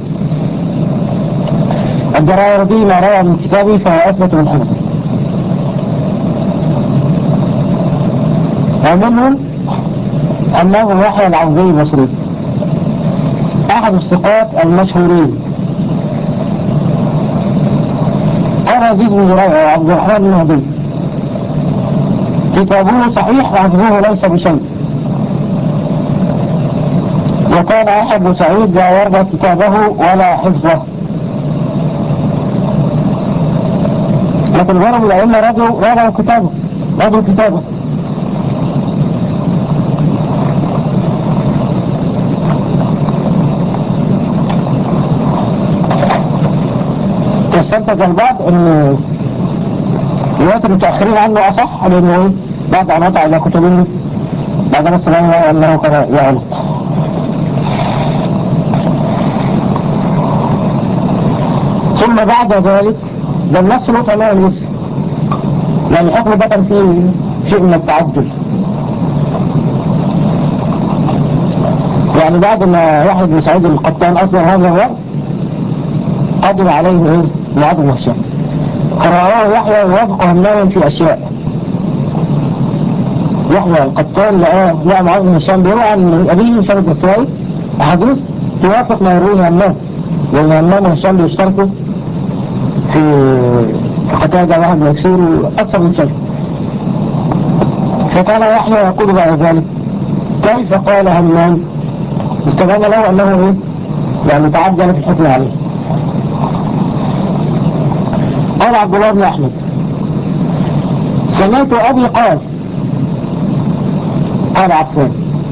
الدراوردي ما روى من كتابه فهو أثبت من حفظه ومنهم أنه يحيى العوضي البصري أحد الثقات المشهورين قال يزيد بن زريع وعبد الرحمن بن هدي كتابه صحيح وحفظه ليس بشيء وكان أحد سعيد لا يرضى كتابه ولا حفظه لكن غيره من الأئمة رضوا رضوا كتابه رضوا كتابه واستنتج البعض ان رواية المتأخرين عنه أصح لأنه إيه؟ بعد أن وضع إلى كتبه بعد ما استلم أنه كان يعلق ثم بعد ذلك ده النص له تمام لسه يعني الحكم ده كان فيه شيء من التعدل يعني بعد ما يحيى بن سعيد القطان أصدر هذا الرأي قدم عليه ايه معاذ بن هشام قرأه يحيى يوافق همام في أشياء يحيى القطان لقاه لقى معاذ بن هشام بيروى عن أبيه هشام الدستوائي أحاديث توافق ما يرويه همام لأن همام وهشام بيشتركوا في في قتادة واحد ويكسير أكثر من شيء فكان يحيى يقول بعد ذلك كيف قال همام استبان له أنه إيه يعني تعجل في الحكم عليه قال عبد الله بن أحمد سمعت أبي قال قال عفان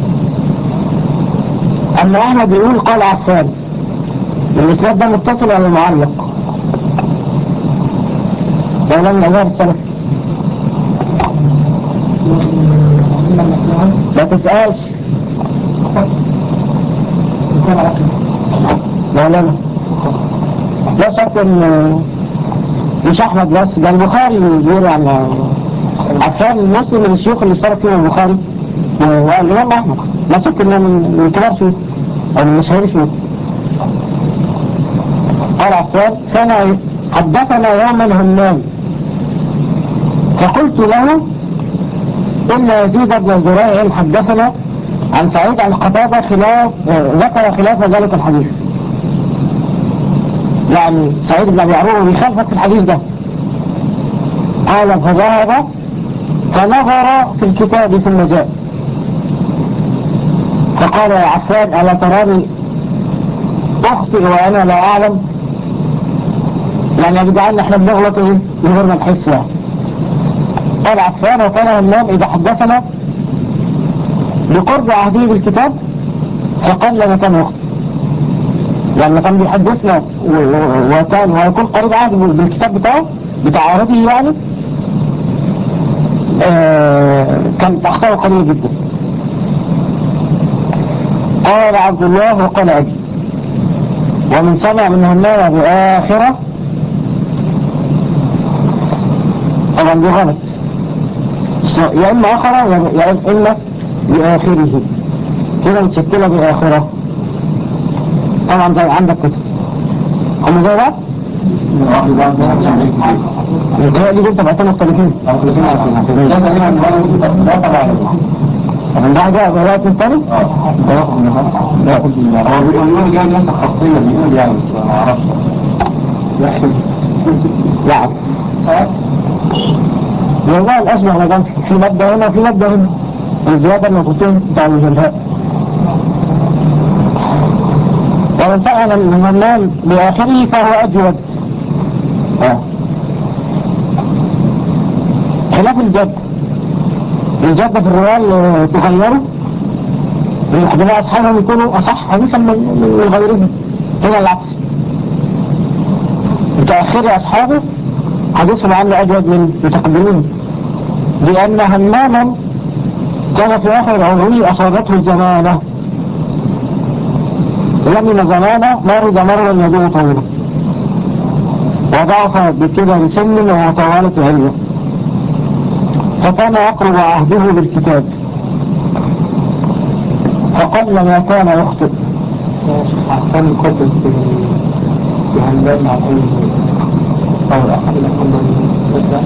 أما أحمد يقول قال عفان الإسناد ده متصل على المعلق لو لم نظهر السلف ما تسألش لا لا لا لا شك ان مش احمد بس ده البخاري بيقول عن عفان المسلم من الشيوخ اللي اشترك فيهم البخاري والامام احمد لا شك انه من من كبار شيوخ او من مشاهير شيوخ قال عفان كان حدثنا يوما همام فقلت له إن يزيد بن زريع حدثنا عن سعيد عن قتادة خلاف ذكر خلاف ذلك الحديث يعني سعيد بن أبي عروة بيخالفك في الحديث ده قال فذهب فنظر في الكتاب ثم جاء فقال يا عفان ألا تراني أخطئ وأنا لا أعلم يعني يا جدعان احنا بنغلط ايه من غير ما نحس يعني قال عفان وكان همام إذا حدثنا بقرب عهده بالكتاب فقل ما كان يخطئ لما كان بيحدثنا و- و- وكان ويكون قريب عهد بالكتاب بتاعه بتاع عهده يعني آه كان أخطاءه قليلة جدا قال عبد الله وقال أبي ومن سمع من همام بآخرة طبعا دي غلط يا إما آخرة يا- يا إما بآخره كده متشكلة بآخرة طبعا زي عندك كده هم زي بعض متهيألي انت بقيتين مختلفين من ده جاء رواية من تاني؟ هو بيقول جاي ناس خطية بيقول يعني بس ما اعرفش لا والله الأسمع ما كان في مادة هنا وفي مادة هنا الزيادة المفروضين بتاع الجلهاء ومن فعل المنام بآخره فهو أجود آه. خلاف الجد الجد في الرواية تغيره احتمال أصحابهم يكونوا أصح حديثا من من غيرهم هنا العكس متأخر أصحابه حديثهم عنه أجود من متقدمين لأن هماما كان في آخر عمره أصابته الزمانة لمن زمانة مرض مرضا يدوه طويلا وضعف بكبر سن وطوالة علمه فكان يقرب عهده بالكتاب فقل ما كان يخطئ أحسن كتب في في هندسة مع كل أو أحد الأحد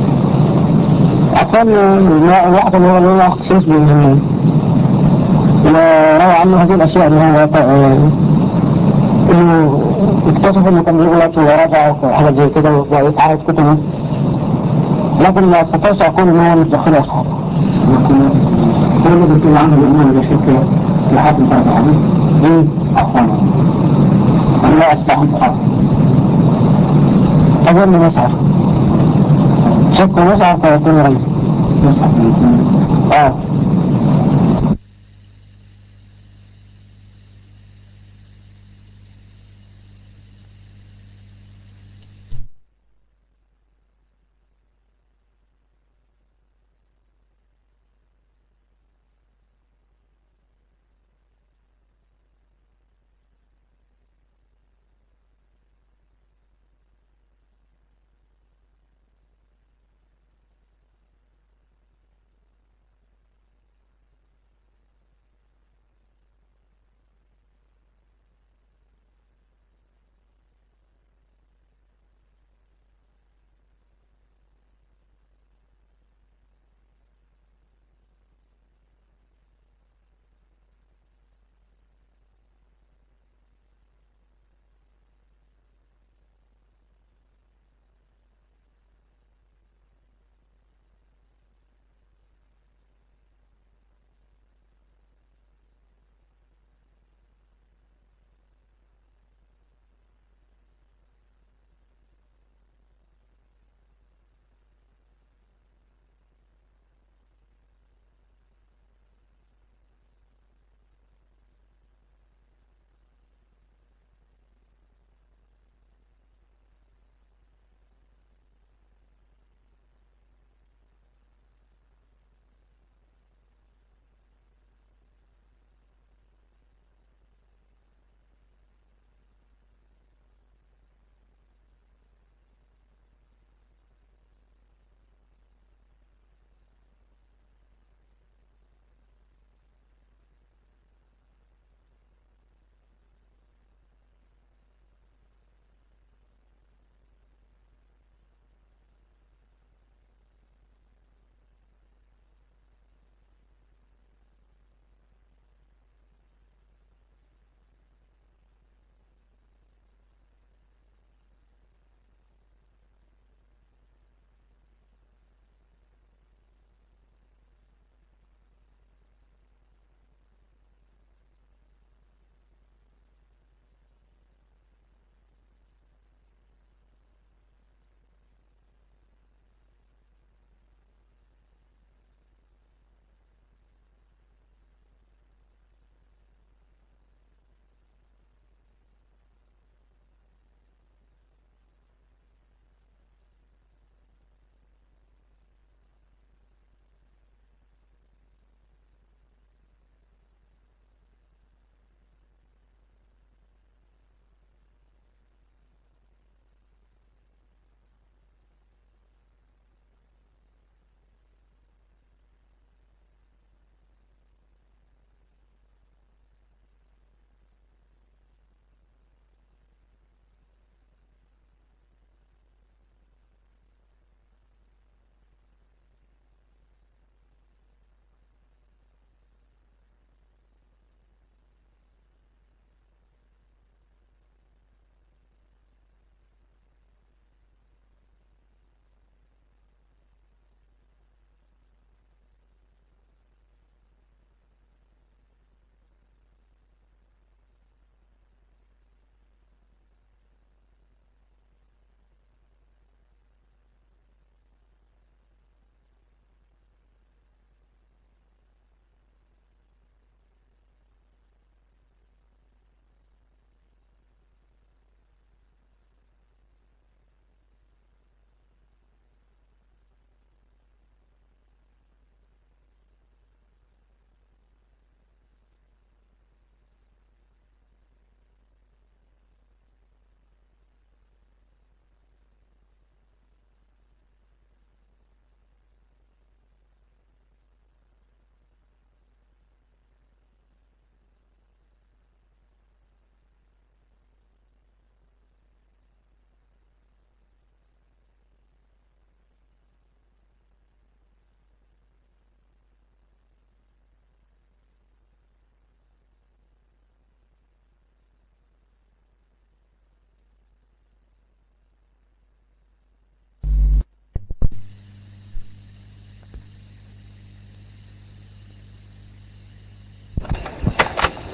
عشان الواحد اللي هو له اختصاص بالهمين وروى عنه هذه الأشياء اللي هو آه، إنه اكتشف إنه كان بيغلط ورجع وحاجة زي كده ويتعرض كتبه لكن ما استطيعش أقول إن هو مش داخل أصحابه كل ما بيقول عنه الإمام بشكل لحد بتاع الحديث عفوا لا أستطيع أظن مسعر شك مسعر فيكون غير آه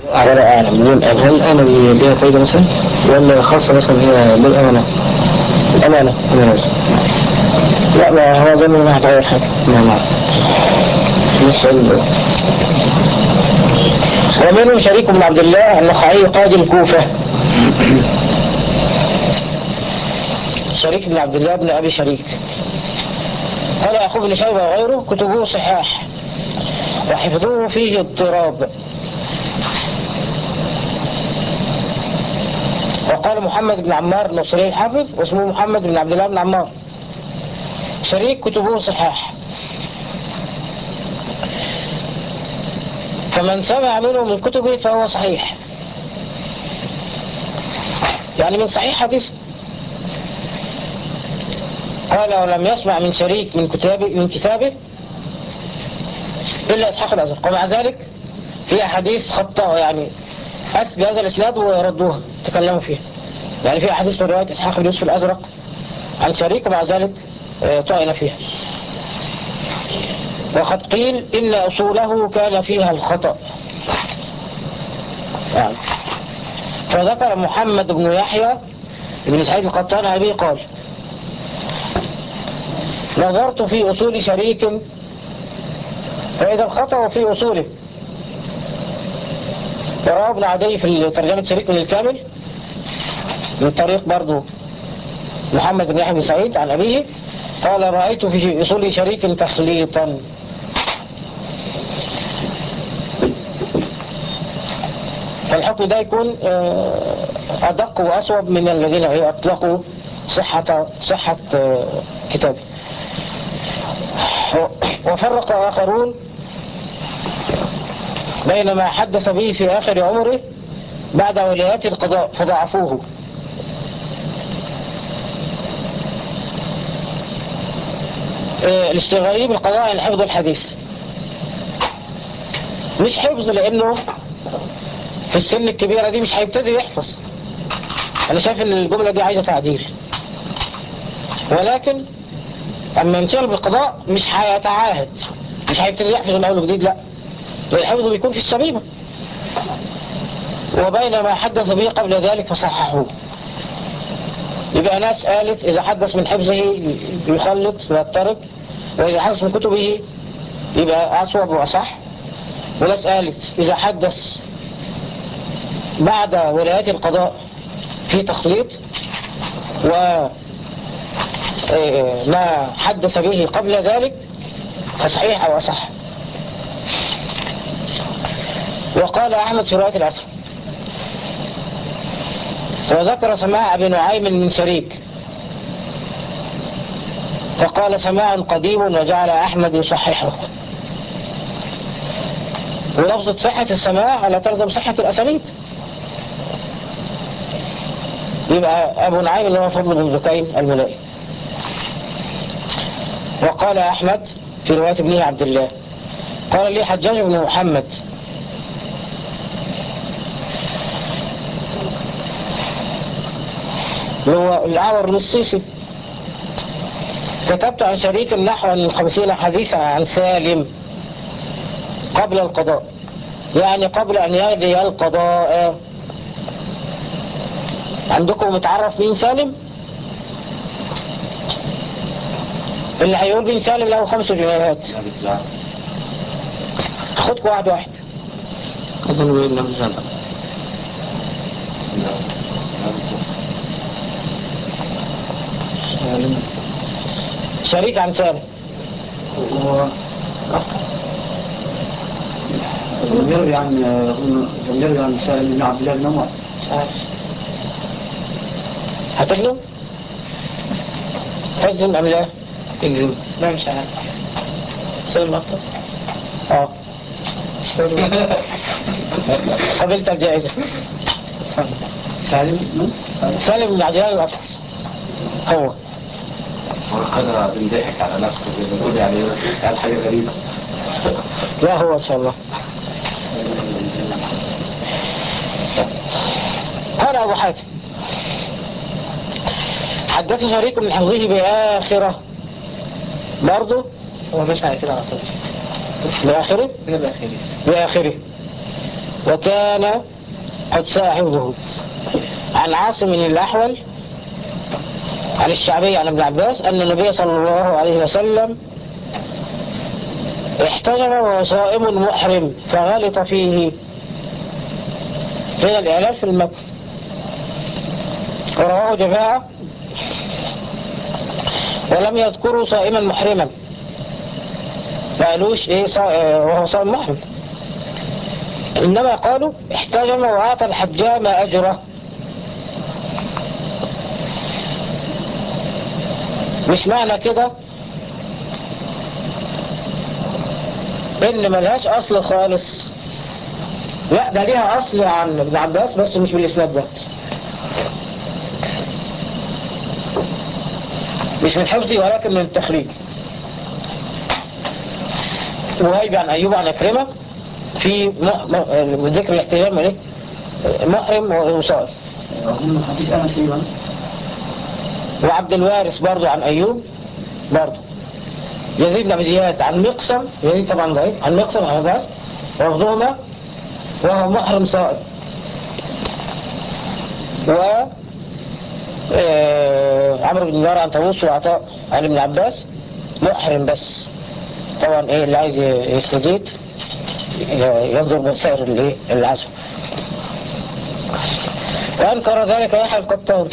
ولا أعلم ليه هل أنا ليها فايدة مثلا ولا خاصة مثلا هي بالأمانة الأمانة أمانة لا ما هو ظن ما هتغير حاجة ما ما مش علم ومنهم شريك بن عبد الله النخعي قاضي الكوفة شريك بن عبد الله بن أبي شريك قال أخو بن شيبة وغيره كتبوه صحاح وحفظوه فيه اضطراب وقال محمد بن عمار النصري الحافظ واسمه محمد بن عبد الله بن عمار شريك كتبوه صحاح فمن سمع منه من كتبه فهو صحيح يعني من صحيح حديث قال ولم يسمع من شريك من كتابه من كتابه إلا إسحاق الأزرق ومع ذلك في أحاديث خطأ يعني أتت بهذا الإسناد وردوها تكلموا فيها يعني في أحاديث من رواية إسحاق بن يوسف الأزرق عن شريك ومع ذلك آه، طعن فيها وقد قيل إن أصوله كان فيها الخطأ يعني فذكر محمد بن يحيى بن سعيد القطان أبي قال نظرت في أصول شريك فإذا الخطأ في أصوله وروى ابن عدي في ترجمة شريك من الكامل من طريق برضو محمد بن يحيى بن سعيد عن أبيه قال رأيت في أصول شريك تخليطا فالحكم ده يكون آه، أدق وأصوب من الذين أطلقوا صحة صحة آه، كتابه وفرق آخرون بين ما حدث به في آخر عمره بعد ولايات القضاء فضعفوه آه، الاشتغالي بالقضاء عن حفظ الحديث مش حفظ لأنه في السن الكبيرة دي مش هيبتدي يحفظ أنا شايف إن الجملة دي عايزة تعديل ولكن أما ينشغل بالقضاء مش هيتعاهد مش هيبتدي يحفظ من أول وجديد لا الحفظ بيكون في السبيبة وبين ما حدث به قبل ذلك فصححوه يبقى ناس قالت إذا حدث من حفظه يخلط ويضطرب وإذا حدث من كتبه يبقى أصوب وأصح وناس قالت إذا حدث بعد ولايات القضاء في تخليط و ما حدث به قبل ذلك فصحيح أو أصح وقال أحمد في رواية الأثر وذكر سماع أبي نعيم من شريك فقال سماع قديم وجعل أحمد يصححه ولفظة صحة السماع لا تلزم صحة الأسانيد يبقى أبو نعيم اللي هو فضل بن زكين الملائي وقال أحمد في رواية ابنه عبد الله قال لي حجاج بن محمد هو العور للصيصي كتبت عن شريك نحو الخمسين حديثا عن سالم قبل القضاء يعني قبل أن يأتي القضاء عندكم متعرف مين سالم اللي هيقول مين سالم له خمس جنيهات خدكم واحد واحد أظن بإذن الله شريك عن سالم لم يروي عن أظن لم يروي عن سالم بن عبد الله بن عمر هتجزم تجزم أم لا اكذب لا مش عارف سالم أكتر اه قبلت الجائزة سالم من؟ سالم بن عبد الله الأطلس هو خدها بنضحك على نفسه زي ما بنقول يعني قال حاجة غريبة لا هو إن شاء الله قال أبو حاتم حدث شريك من حفظه بآخرة برضه هو مش على كده على طول بآخره كده بأخير بآخره وكان قد ساحبه عن عاصم الأحول عن الشعبي عن ابن عباس أن النبي صلى الله عليه وسلم احتجم وهو صائم محرم فغلط فيه هنا الإعلان في المتن ورواه جماعة ولم يذكروا صائما محرما ما قالوش ايه صا... آه، وهو صائم محرم انما قالوا احتجم واعطى الحجام اجره مش معنى كده ان ملهاش اصل خالص لا ده ليها اصل عن ابن عباس بس مش بالاسناد ده مش من حفظي ولكن من التخريج وهيب عن ايوب عن اكرمه في م... م... ذكر الاحتجام ايه محرم وصائم أظن حديث أنس أيضا وعبد الوارث برضو عن أيوب برضو يزيد بن أبي زياد عن مقسم يزيد طبعا ضعيف عن مقسم عن عباس وفضهما وهو محرم صائم و آه، عمرو بن دينار عن طاووس وعطاء عن ابن عباس محرم بس طبعا ايه اللي عايز يستزيد ينظر من سائر الايه العزم وانكر ذلك يحيى القطان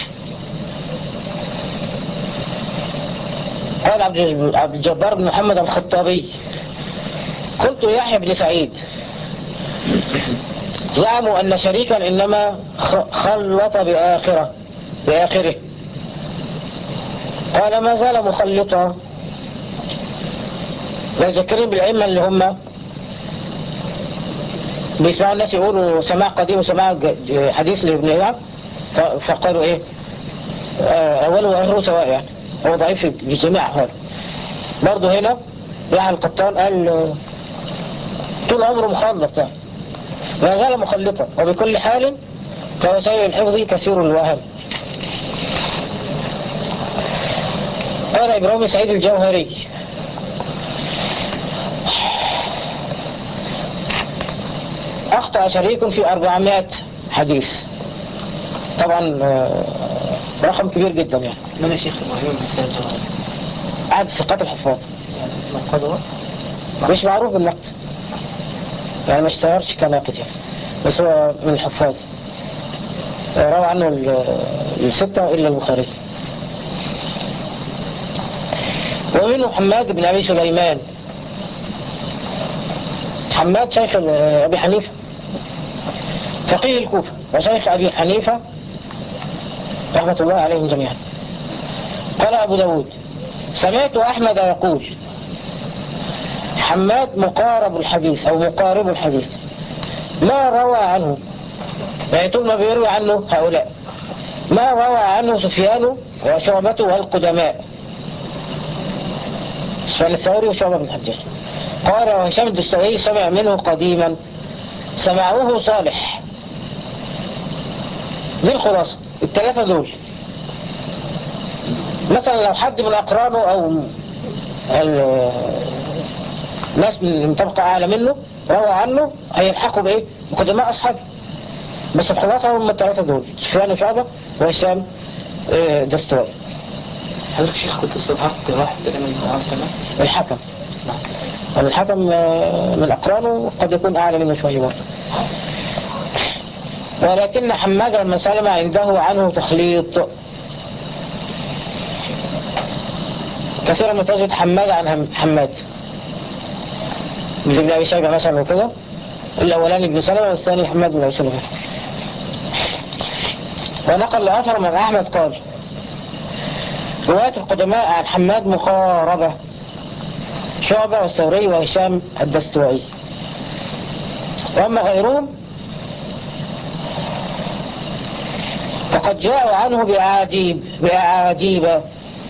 قال عبد عبد الجبار بن محمد الخطابي قلت يحيى بن سعيد زعموا أن شريكا إنما خ- خلط بآخرة بآخره قال ما زال مخلطا مذكرين بالأئمة اللي هم بيسمعوا الناس يقولوا سماع قديم وسماع ج- ج- حديث لابن إياب ف- فقالوا إيه آه، أوله وآخره سواء يعني هو ضعيف في جميع أحواله برضه هنا يحيى القطان قال آه، طول عمره مخلط يعني ما زال مخلطا وبكل حال فهو سيء الحفظ كثير الوهم قال إبراهيم سعيد الجوهري أخطأ شريك في 400 حديث طبعا آه، رقم كبير جدا يعني من الشيخ إبراهيم بن سعيد عدد ثقات الحفاظ من قدوة مش معروف بالنقد يعني ما اشتهرش كناقد يعني بس هو من الحفاظ روى عنه ال- الستة إلا البخاري ومنه حماد بن أبي سليمان حماد شيخ ال- أبي حنيفة فقيه الكوفة وشيخ أبي حنيفة رحمة الله عليهم جميعا قال أبو داود سمعت أحمد يقول حماد مقارب الحديث أو مقارب الحديث ما روى عنه يعني طول ما بيروي عنه هؤلاء ما روى عنه سفيان وشعبته والقدماء سفيان الثوري وشعبة بن الحجاج قال وهشام الدستوائي سمع منه قديما سمعوه صالح دي الخلاصة الثلاثة دول مثلا لو حد من أقرانه أو ال- ناس من طبقة أعلى منه روى عنه هيلحقوا بإيه؟ بقدماء أصحابه بس الخلاصة هم الثلاثة دول سفيان وشعبة وهشام آه، دستوائي حضرتك شيخ كنت استضعفت واحد تقريبا من العام كمان الحكم أما الحكم آه، من أقرانه قد يكون أعلى منه شوية برضه ولكن حماد بن سلمة عنده عنه تخليط كثيرا ما تجد حماد عن هم- حماد ابن أبي شيبة مثلا وكده الأولاني ابن سلمة والثاني حماد بن أبي سلمة ونقل أثر من أحمد قال رواية القدماء عن حماد مقاربة شعبة والثوري وهشام الدستوائي وأما غيرهم فقد جاءوا عنه بأعاجيب بأعاجيب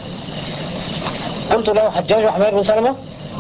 قلت له حجاج وحماد بن سلمة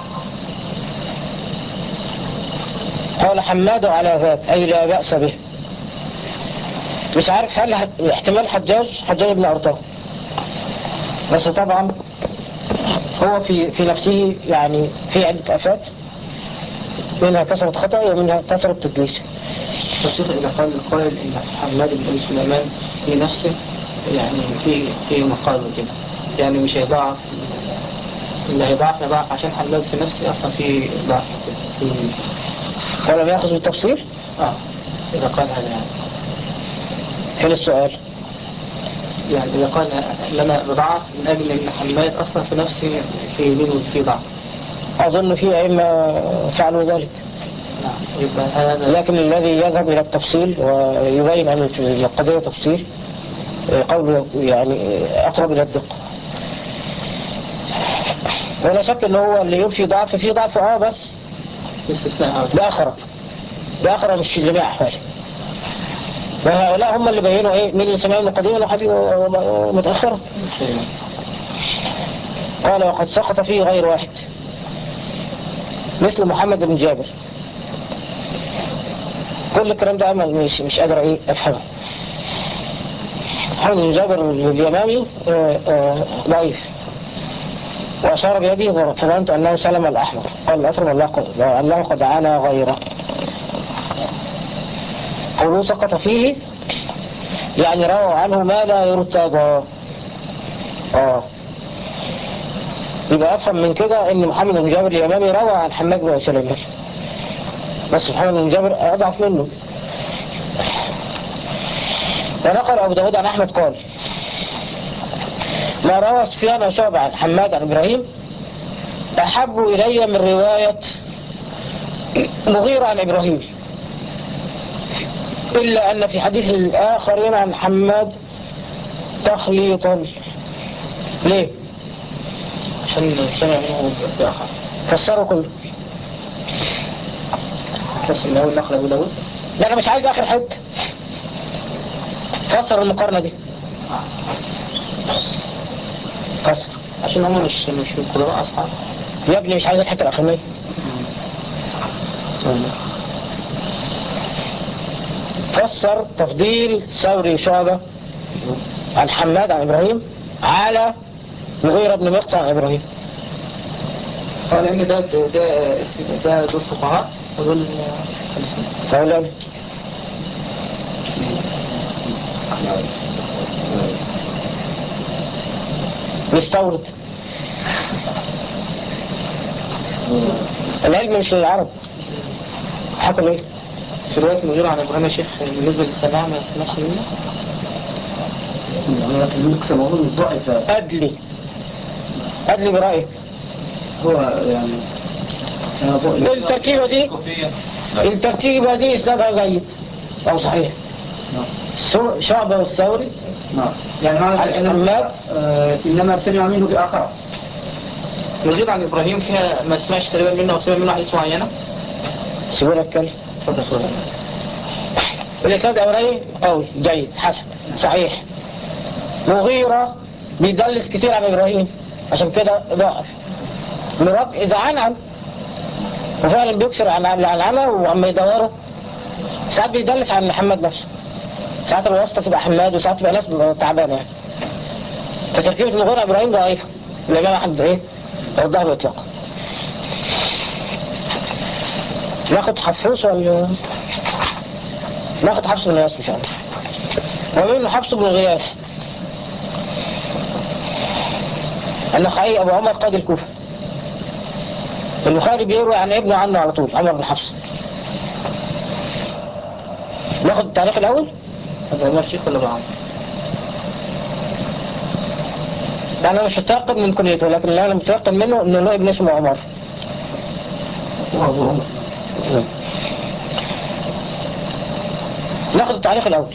قال حماد على ذاك أي لا بأس به مش عارف هل ه- احتمال حجاج حجاج بن أرطاه بس طبعا هو في في نفسه يعني في عدة آفات منها كثرة خطأ ومنها كثرة تدليس فالشيخ إذا قال القائل إن حماد بن أبي سليمان في نفسه يعني في في مقال كده يعني مش هيضاعف اللي هيضاعف يضاعف عشان حماد في نفسه أصلا في ضعف كده في ولم يأخذ بالتفصيل اه إذا قال هذا يعني فين السؤال يعني إذا قال إن أنا بضعف من أجل إن حماد أصلا في نفسي في يمين وفي ضعف أظن في أئمة فعلوا ذلك نعم يبقى هذا لكن الذي يذهب إلى التفصيل ويبين أن في القضية تفصيل قوله يعني أقرب إلى الدقة ولا شك أنه هو اللي ينفي ضعف فيه ضعف آه بس استثناء بآخرة بآخرة مش في جميع أحواله وهؤلاء هم اللي بينوا إيه مين اللي سمعوا من قديما وحديث متأخرة قال وقد سقط فيه غير واحد مثل محمد بن جابر كل الكلام ده أمل مش, مش قادر إيه أفهمه محمد بن جابر اليمامي آه، آه، ضعيف وأشار بيده فظننت أنه سلم الأحمر قال الأثر والله قد, الله قد عانى غيره قولوا سقط فيه يعني روى عنه ما لا يرتضى اه يبقى أفهم من كده أن محمد بن جابر اليمامي روى عن حماد بن سليمان بس محمد بن جابر أضعف منه ونقل أبو داود عن أحمد قال ما روى سفيان وشعب عن حماد عن إبراهيم أحب إلي من رواية مغير عن إبراهيم إلا أن في حديث الآخرين عن حماد تخليطا ليه؟ عشان سمع منه بآخر فسروا كله بس من أول نقل أبو داود لا أنا مش عايز آخر حتة فسر المقارنة دي فسر عشان هم مش مش من قراء أصحاب يا ابني مش عايز الحتة الأخرانية فسر تفضيل ثوري شعبة عن حماد عن إبراهيم على مغيرة بن مقطع عن إبراهيم قال إن ده ده ده اسم- ده دول فقهاء ودول خليفين فأولا نستورد العلم مش للعرب حكم ايه في رواية مغيرة عن إبراهيم يا شيخ بالنسبة للسماع ما يسمعش منه لكن يقسم أظن ضعف أدلي أدلي برأيك هو يعني أنا ضعف التركيبة دي التركيبة دي إسنادها جيد أو صحيح نعم. سو- شعبة والثوري نعم يعني معنى عن حماد آه، إنما سمع منه بآخر مغيرة عن إبراهيم فيها ما سمعش تقريبا منه أو سمع منه حديث معينة سيبونا اتكلم اتفضل اتفضل الإسناد الأولاني قوي جيد حسن صحيح مغيرة بيدلس كتير عن إبراهيم عشان كده ضعف مراد إذا عنعن وفعلا بيكسر عن عن العنعنة وعم يدوروا ساعات بيدلس عن محمد نفسه ساعات الواسطة تبقى حماد وساعات تبقى ناس تعبانة يعني فتركيبة مغيرة إبراهيم ضعيفة الإمام أحمد إيه رضاه بإطلاقا ناخد حفوس ولا ناخد حفص بن غياث ان شاء الله ومنه حفص بن غياث النخعي ابو عمر قاضي الكوفه البخاري بيروي عن ابنه عنه على طول عمر بن حفص ناخد التاريخ الاول أبو عمر شيخ ولا أبو عمر؟ انا مش متيقن من كنيته لكن اللي انا متيقن منه انه له ابن اسمه عمر وأبو عمر ناخد التعليق الأول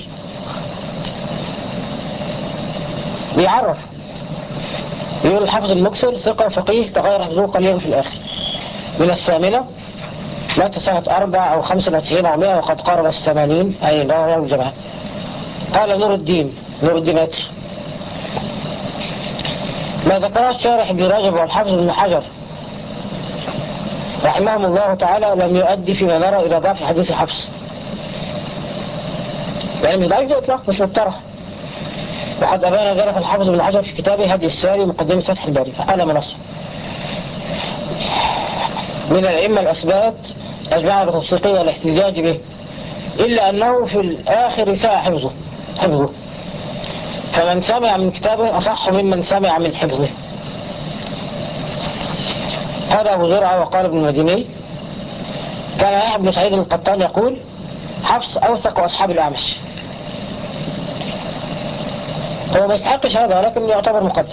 بيعرف يقول الحافظ المكسر ثقة فقيه تغير حفظه قليلا في الآخر من الثامنة مات سنة أربع أو خمسة وتسعين أو مئة وقد قارب الثمانين أي لا يوم الجماعة قال نور الدين نور الدين أتر ما ذكره الشارح ابن رجب والحافظ ابن حجر رحمهم الله تعالى لم يؤدي فيما نرى إلى ضعف حديث حفص يعني مش ضعيف إطلاق مش مقترح وقد أبان ذلك الحافظ بن حجر في كتابه هدي الساري مقدمة فتح الباري فأنا منص من الأئمة الأثبات أجمع التصديقية والاحتجاج به إلا أنه في الآخر ساء حفظه حفظه فمن سمع من كتابه أصح ممن سمع من حفظه هذا أبو زرعة وقال ابن المديني كان يحيى بن سعيد القطان يقول حفص أوثق أصحاب الأعمش هو ما يستحقش هذا ولكن يعتبر مقدم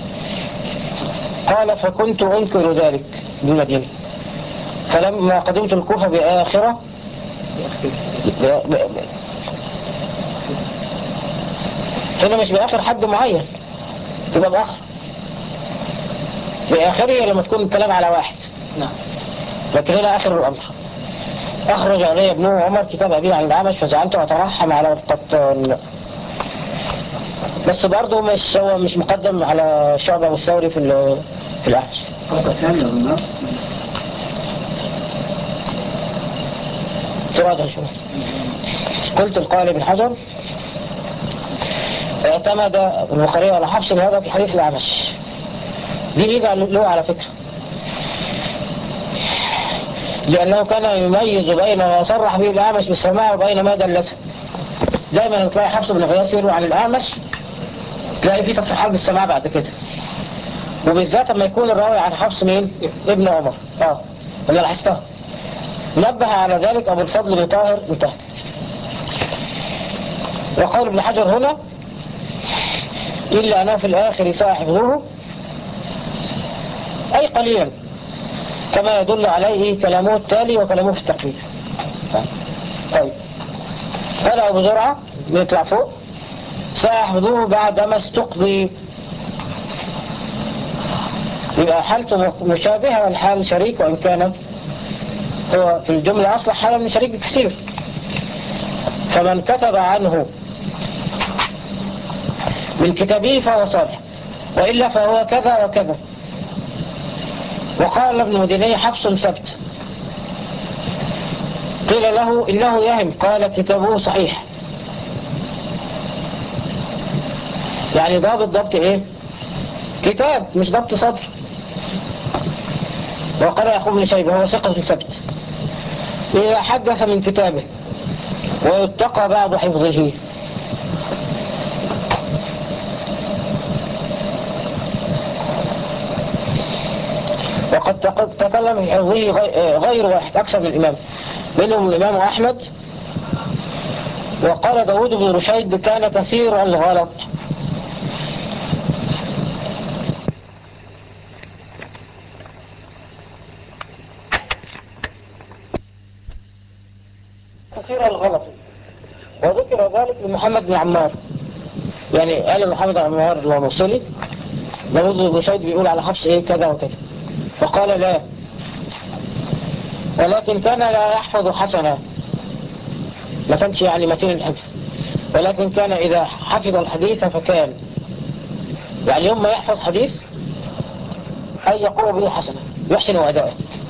قال فكنت أنكر ذلك بالمدينة فلما قدمت الكوفة بآخرة ب- ب- ب- هنا مش بآخر حد معين تبقى بآخر بآخره لما تكون الكلام على واحد نعم لكن هنا آخر الأمر أخرج علي ابنه عمر كتاب أبيه عن الأعمش فزعمت وأترحم على القطان بس برضه مش هو مش مقدم على الشعب والثوري في ال- في الأعمش طبقة ثانية أظن تراجع شوية قلت القائل ابن حجر اعتمد البخاري على حفص هذا في حديث الأعمش دي ميزة له على فكرة لأنه كان يميز بين ما يصرح به الأعمش بالسماع وبين ما دلسه دايما تلاقي حفص بن غياث يروي عن الأعمش تلاقي فيه تصريحات بالسماع بعد كده وبالذات لما يكون الراوي عن حفص مين؟ ابن عمر اه اللي لاحظتها نبه على ذلك أبو الفضل بن طاهر انتهى وقول ابن حجر هنا إلا أنه في الآخر ساء حفظه أي قليلا كما يدل عليه كلامه التالي وكلامه في التقريب طيب قال أبو زرعة بيطلع فوق سيحفظوه بعدما استقضي يبقى حالته مشابهة والحال شريك وإن كان هو في الجملة أصلا حالة من شريك بكثير فمن كتب عنه من كتابه فهو صالح وإلا فهو كذا وكذا وقال ابن مديني حفص سبت قيل له إنه يهم قال كتابه صحيح يعني ضابط ضبط ايه كتاب مش ضبط صدر وقال يعقوب بن شيبة هو ثقة ثبت إذا حدث من كتابه ويتقى بعض حفظه وقد تق- تكلم في حفظه غي- غير واحد أكثر من الإمام منهم الإمام أحمد وقال داود بن رشيد كان كثير الغلط كثير الغلط وذكر ذلك لمحمد بن عمار يعني قال محمد بن عمار الموصلي داود بن رشيد بيقول على حفص ايه كذا وكذا فقال لا ولكن كان لا يحفظ حسنا ما كانش يعني متين الحفظ ولكن كان إذا حفظ الحديث فكان يعني يوم ما يحفظ حديث أي يقوم به حسنا يحسن أداءه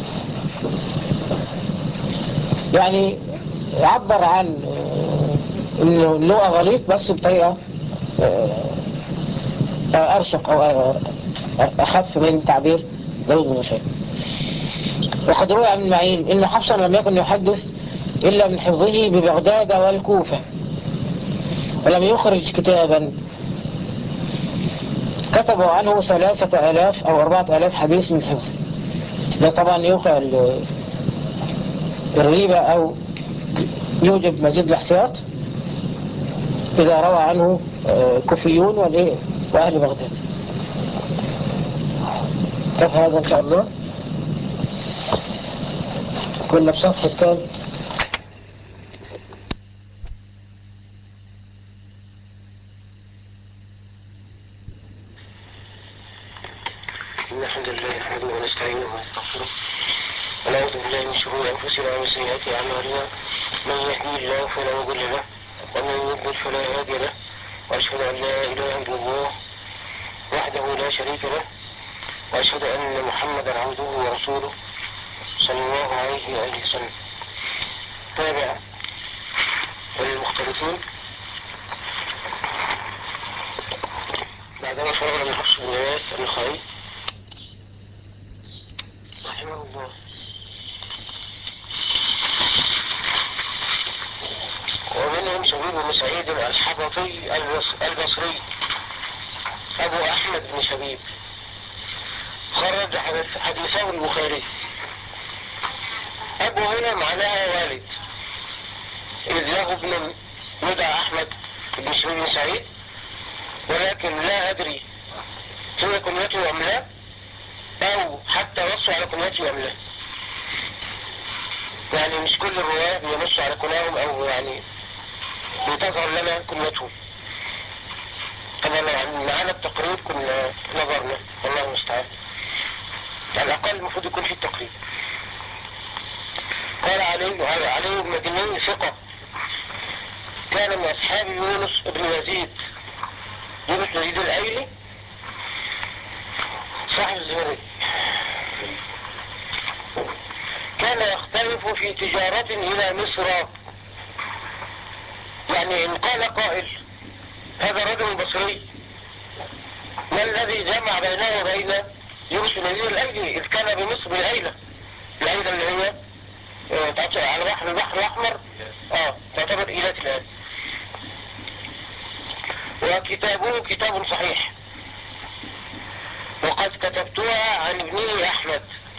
يعني عبر عن آه، انه اللغة غليط بس بطريقة آه، آه، أرشق أو آه، أخف من تعبير داود بن شيء وقد روى عن معين إن حفصا لم يكن يحدث إلا من حفظه ببغداد والكوفة ولم يخرج كتابا كتبوا عنه ثلاثة آلاف أو أربعة آلاف حديث من حفظه ده طبعا يوقع ال- الريبة أو يوجب مزيد الاحتياط إذا روى عنه آه، كوفيون والإيه وأهل بغداد كيف هذا إن شاء الله كنا بصفحة كام إن الحمد لله نحمده ونستعينه ونستغفره ونعوذ بالله من شرور أنفسنا ومن سيئات أعمالنا من يهدي الله فلا مضل له ومن يضلل فلا هادي له وأشهد أن لا إله إلا الله وحده لا شريك له وأشهد أن محمدا عبده ورسوله صلى الله عليه وآله وسلم تابع وللمختلفين بعدما فرغنا من حفص بن غياث النخعي رحمه الله بن شبيب بن سعيد الحبطي البص- البصري أبو أحمد بن شبيب خرج حديث- حديثه البخاري أبو هنا معناها والد إذ له ابن يدعى أحمد بن شبيب بن سعيد ولكن لا أدري هي كنيته أم لا أو حتى نصوا على كنيته أم لا يعني مش كل الرواة بينصوا على كناهم أو يعني بتظهر لنا كنيتهم طبعا لو معانا التقرير كنا نظرنا والله المستعان على الأقل المفروض يكون في التقرير قال علي علي بن مديني ثقة كان من أصحاب يونس بن يزيد يونس بن يزيد الأيلي صاحب الزهري كان يختلف في تجارة إلى مصر يعني إن قال قائل هذا رجل بصري ما الذي جمع بينه وبين يونس بن يزيد الأيلي إذ كان بمصر بالأيلة الأيلة اللي هي آه، تعطي على بحر البحر الأحمر اه تعتبر إيلات الآن وكتابه كتاب صحيح وقد كتبتها عن ابنه أحمد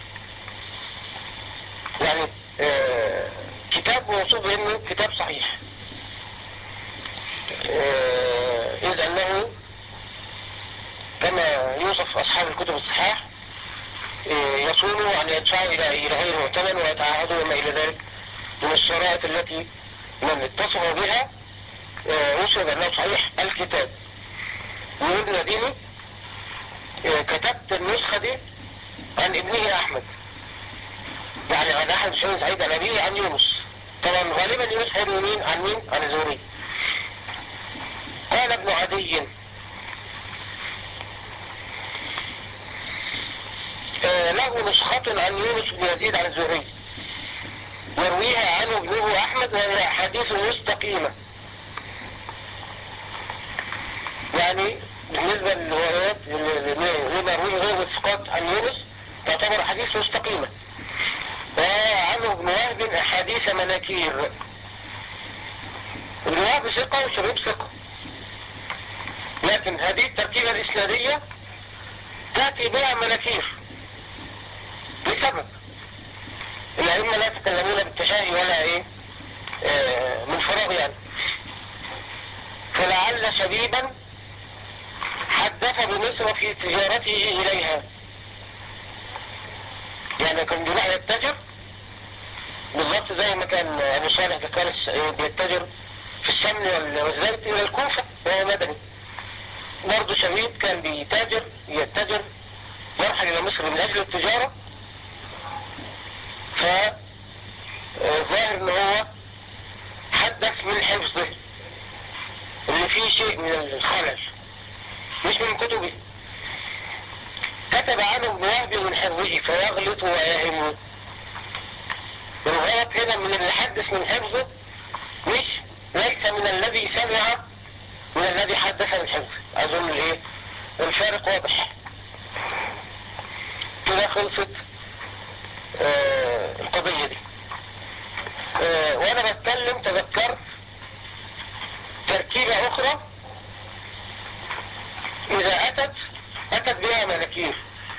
يعني آه كتاب موصوف بأنه كتاب صحيح آه إذ أنه كما يوصف أصحاب الكتب الصحاح آه يصونوا أن يدفعوا إلى إلى غير معتمن ويتعهدوا وما إلى ذلك من الشرائط التي من اتصفوا بها آه وصف بأنه صحيح الكتاب وابن ديني آه كتبت النسخة دي عن ابنه أحمد يعني عن أحد شيء سعيد عن أبيه عن يونس طبعا غالبا يونس هيروي مين عن مين عن الزهري قال ابن عدي آه له نسخة عن يونس بن يزيد عن الزهري يرويها عنه ابنه أحمد وهي أحاديث مستقيمة يعني بالنسبة للروايات لما يرويه غير الثقات عن يونس تعتبر أحاديث مستقيمة وعنه ابن وهب أحاديث مناكير ابن وهب ثقة وشبيب ثقة لكن هذه التركيبة الإسنادية تأتي بها مناكير لسبب الأئمة لا يتكلمون بالتشاهي ولا ايه آه من فراغ يعني فلعل شبيبا حدث بمصر في تجارته إليها يعني كان بيروح يتجر بالظبط زي ما كان ابو صالح ده كان بيتجر في السمن وال- والزيت الى الكوفة وهو مدني برضه شبيب كان بيتاجر يتجر يرحل الى مصر من اجل التجارة ف آه، ظاهر ان هو حدث من حفظه اللي فيه شيء من الخلل مش من كتبه كتب عنه ابن وهب من حفظه فيغلط ويهم الغلط هنا من اللي حدث من حفظه مش ليس من الذي سمع من الذي حدث من حفظه اظن الايه الفارق واضح كده خلصت آه القضية دي آه وانا بتكلم تذكرت تركيبة اخرى اذا اتت اتت بها مناكير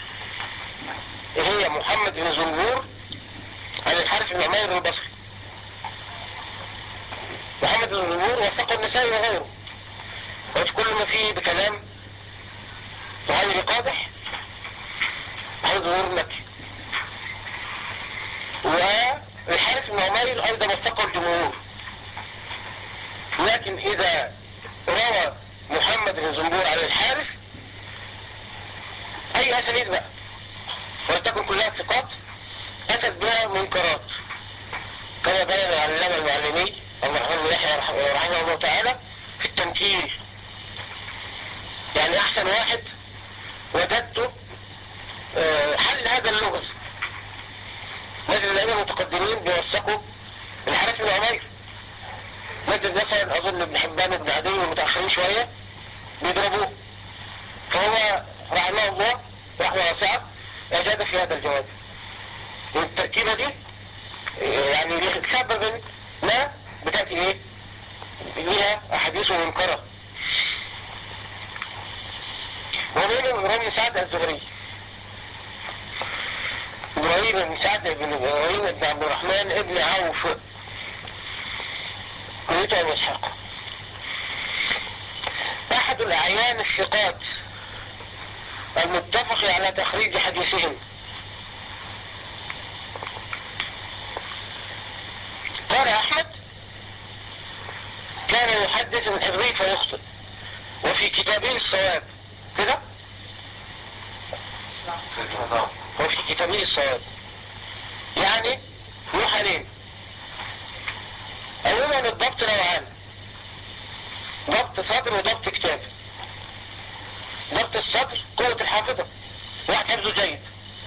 هي محمد بن زنبور عن الحارث بن عمير البصري محمد بن زنبور وثقه النسائي وغيره وفي كل ما فيه بكلام غير قادح محمد بن زنبور مكي والحارث بن عمير ايضا وثقه الجمهور لكن اذا روى محمد بن زنبور عن الحارث اي اسانيد بقى ولتكن كلها ثقات اتت بها منكرات كما بين العلامة المعلمي الله رحمه الله يحيى رحمه رحمه الله تعالى في التنكير يعني احسن واحد وجدته آه، حل هذا اللغز نجد الأئمة المتقدمين بيوثقوا الحارث بن عمير نجد مثلا أظن ابن حبان وابن عدي والمتأخرين شوية بيضربوه فهو رحمه الله رحمه واسعة أجاد في هذا الجواب والتركيبة دي يعني لسبب ما بتأتي ايه فيها أحاديث منكرة ومنهم إبراهيم بن سعد الزهري إبراهيم بن سعد بن إبراهيم بن عبد الرحمن ابن عوف كنيته أبو إسحاق أحد الأعيان الثقات المتفق على تخريج حديثهم قال أحمد كان يحدث من حفظه فيخطئ وفي كتابه الصواب كده وفي كتابه الصواب يعني له حالين اولا الضبط نوعان ضبط صدر وضبط كتاب ضبط الصدر قوة الحافظة واحد حفظه جيد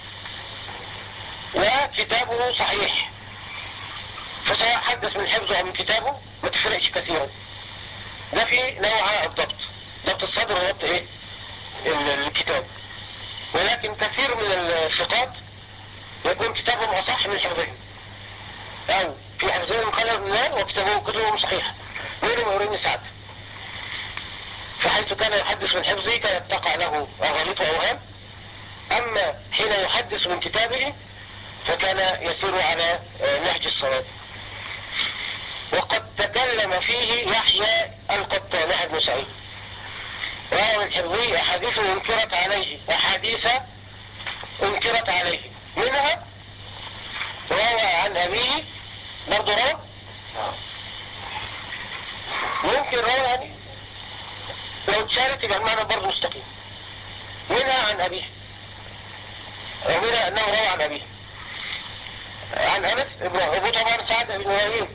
وكتابه صحيح فسواء حدث من حفظه او من كتابه ما تفرقش كثيرا ده في نوع الضبط ضبط الصدر وضبط ايه ال- الكتاب ولكن كثير من الثقات يكون كتابهم اصح من حفظهم او في حفظهم قلب الله وكتابهم كتبهم صحيحة منهم ابراهيم سعد فحيث كان يحدث من حفظه كانت تقع له اغاليط واوهام اما حين يحدث من كتابه فكان يسير على آه، نهج الصواب وقد تكلم فيه يحيى القطان احد بن سعيد وهو من حفظه احاديث انكرت عليه احاديث انكرت عليه منها روى عن ابيه برضه روى ممكن روى يعني لو اتشالت يبقى المعنى برضه مستقيم منها عن ابيه ومنها انه روى عن ابيه عن انس ابن ابو طبعا سعد بن ابراهيم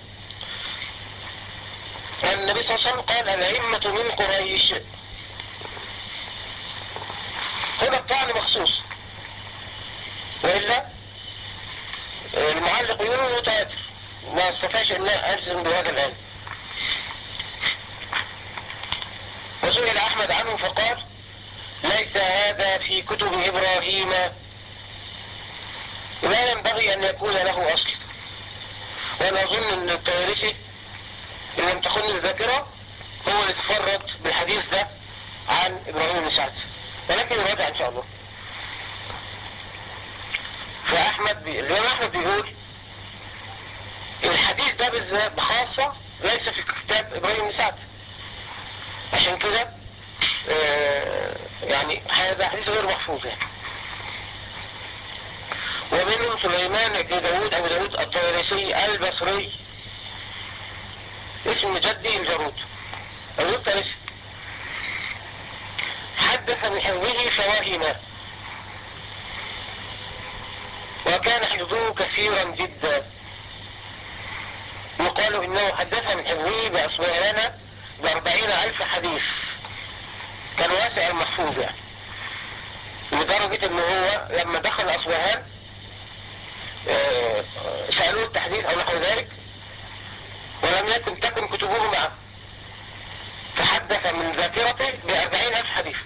عن النبي صلى الله عليه وسلم قال الأئمة من قريش هنا الطعن مخصوص وإلا المعلق يقول متواتر ما استفاش ان أجزم بهذا الآن وسئل أحمد عنه فقال ليس هذا في كتب إبراهيم لا ينبغي أن يكون له أصل وأنا أظن أن الطيارسي إن لم تخن الذاكرة هو اللي تفرد بالحديث ده عن إبراهيم بن سعد ولكن يراجع إن شاء الله فأحمد بي... الإمام أحمد بيقول الحديث ده بالذات بخاصة ليس في كتاب إبراهيم بن سعد عشان كده آه يعني هذا حديث غير محفوظ يعني ومنهم سليمان بن داود أبو داود الطيرسي البصري اسم جدي الجارود الجارود ده اسم حدث من حفظه فواهما وكان حفظه كثيرا جدا يقال انه حدث من حفظه بأصبعنا بأربعين ألف حديث كان واسع المحفوظ يعني لدرجة ان هو لما دخل أصبهان سألوه التحديث او نحو ذلك ولم يكن تكن كتبه معه فحدث من ذاكرته بأربعين ألف حديث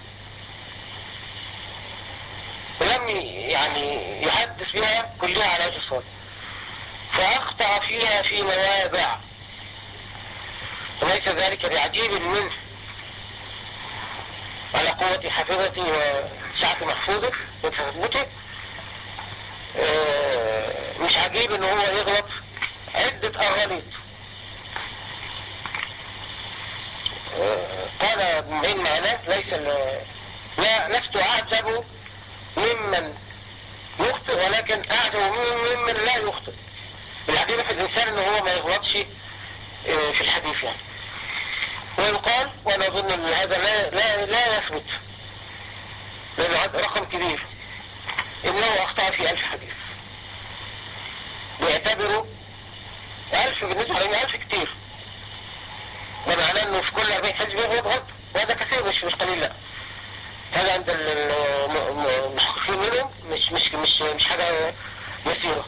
ولم يعني يحدث بها كلها على وجه الصواب فأخطأ فيها في مواضع وليس ذلك بعجيب منه على قوة حفظته وسعة محفوظه وتثبته مش عجيب ان هو يغلط عدة اغاليط قال ابن معين معناه ليس لا لست اعجب ممن يخطئ ولكن اعجب ممن لا يخطئ العجيبة في الانسان ان هو ما يغلطش في الحديث يعني ويقال وانا اظن ان هذا لا, لا, لا يثبت لانه رقم كبير انه اخطأ في الف حديث بيعتبروا الف بالنسبة لهم الف كتير ده معناه انه في كل 40 حزب يغلط غلط وهذا كثير مش مش قليل لا هذا عند المحققين منهم مش مش مش مش حاجة يسيرة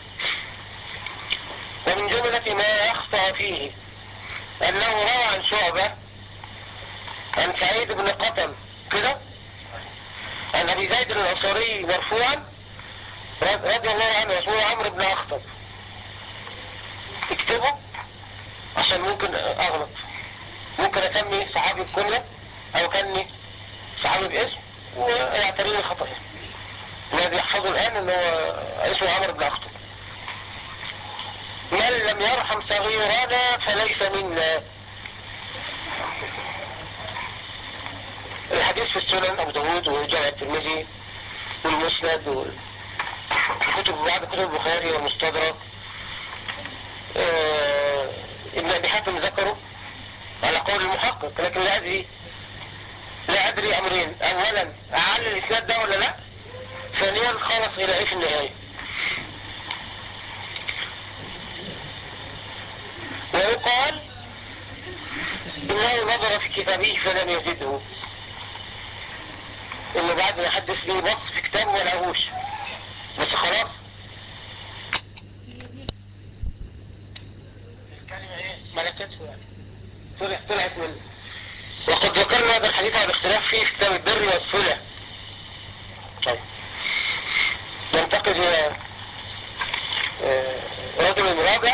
ومن جملة ما أخطأ فيه أنه روى عن شعبة عن سعيد بن قطن كده عن أبي زيد الأنصاري مرفوعا رضي الله عنه اسمه عمرو بن أخطب اكتبه عشان ممكن أغلط ممكن اسمي صحابي بكنية او كني صحابي باسم ويعتريني خطأ الذي يحفظه الان ان هو اسمه عمرو بن اخطب من لم يرحم صغيرنا فليس منا الحديث في السنن ابو داود وجامع الترمذي والمسند وكتب بعض كتب البخاري والمستدرك آه، ابن ابي حاتم ذكره على قول المحقق لكن لا ادري لا ادري امرين اولا اعل الاسناد ده ولا لا ثانيا خلص الى ايه في النهايه ويقال انه نظر في كتابه فلم يجده انه بعد ما حدث ليه بص في كتابه ما لقاهوش بس خلاص الكلمة ايه ملكته يعني طلعت طلعت منه وقد ذكرنا هذا الحديث عن الاختلاف فيه في كتاب البر والصلة طيب ننتقل الى آه، رجل رابع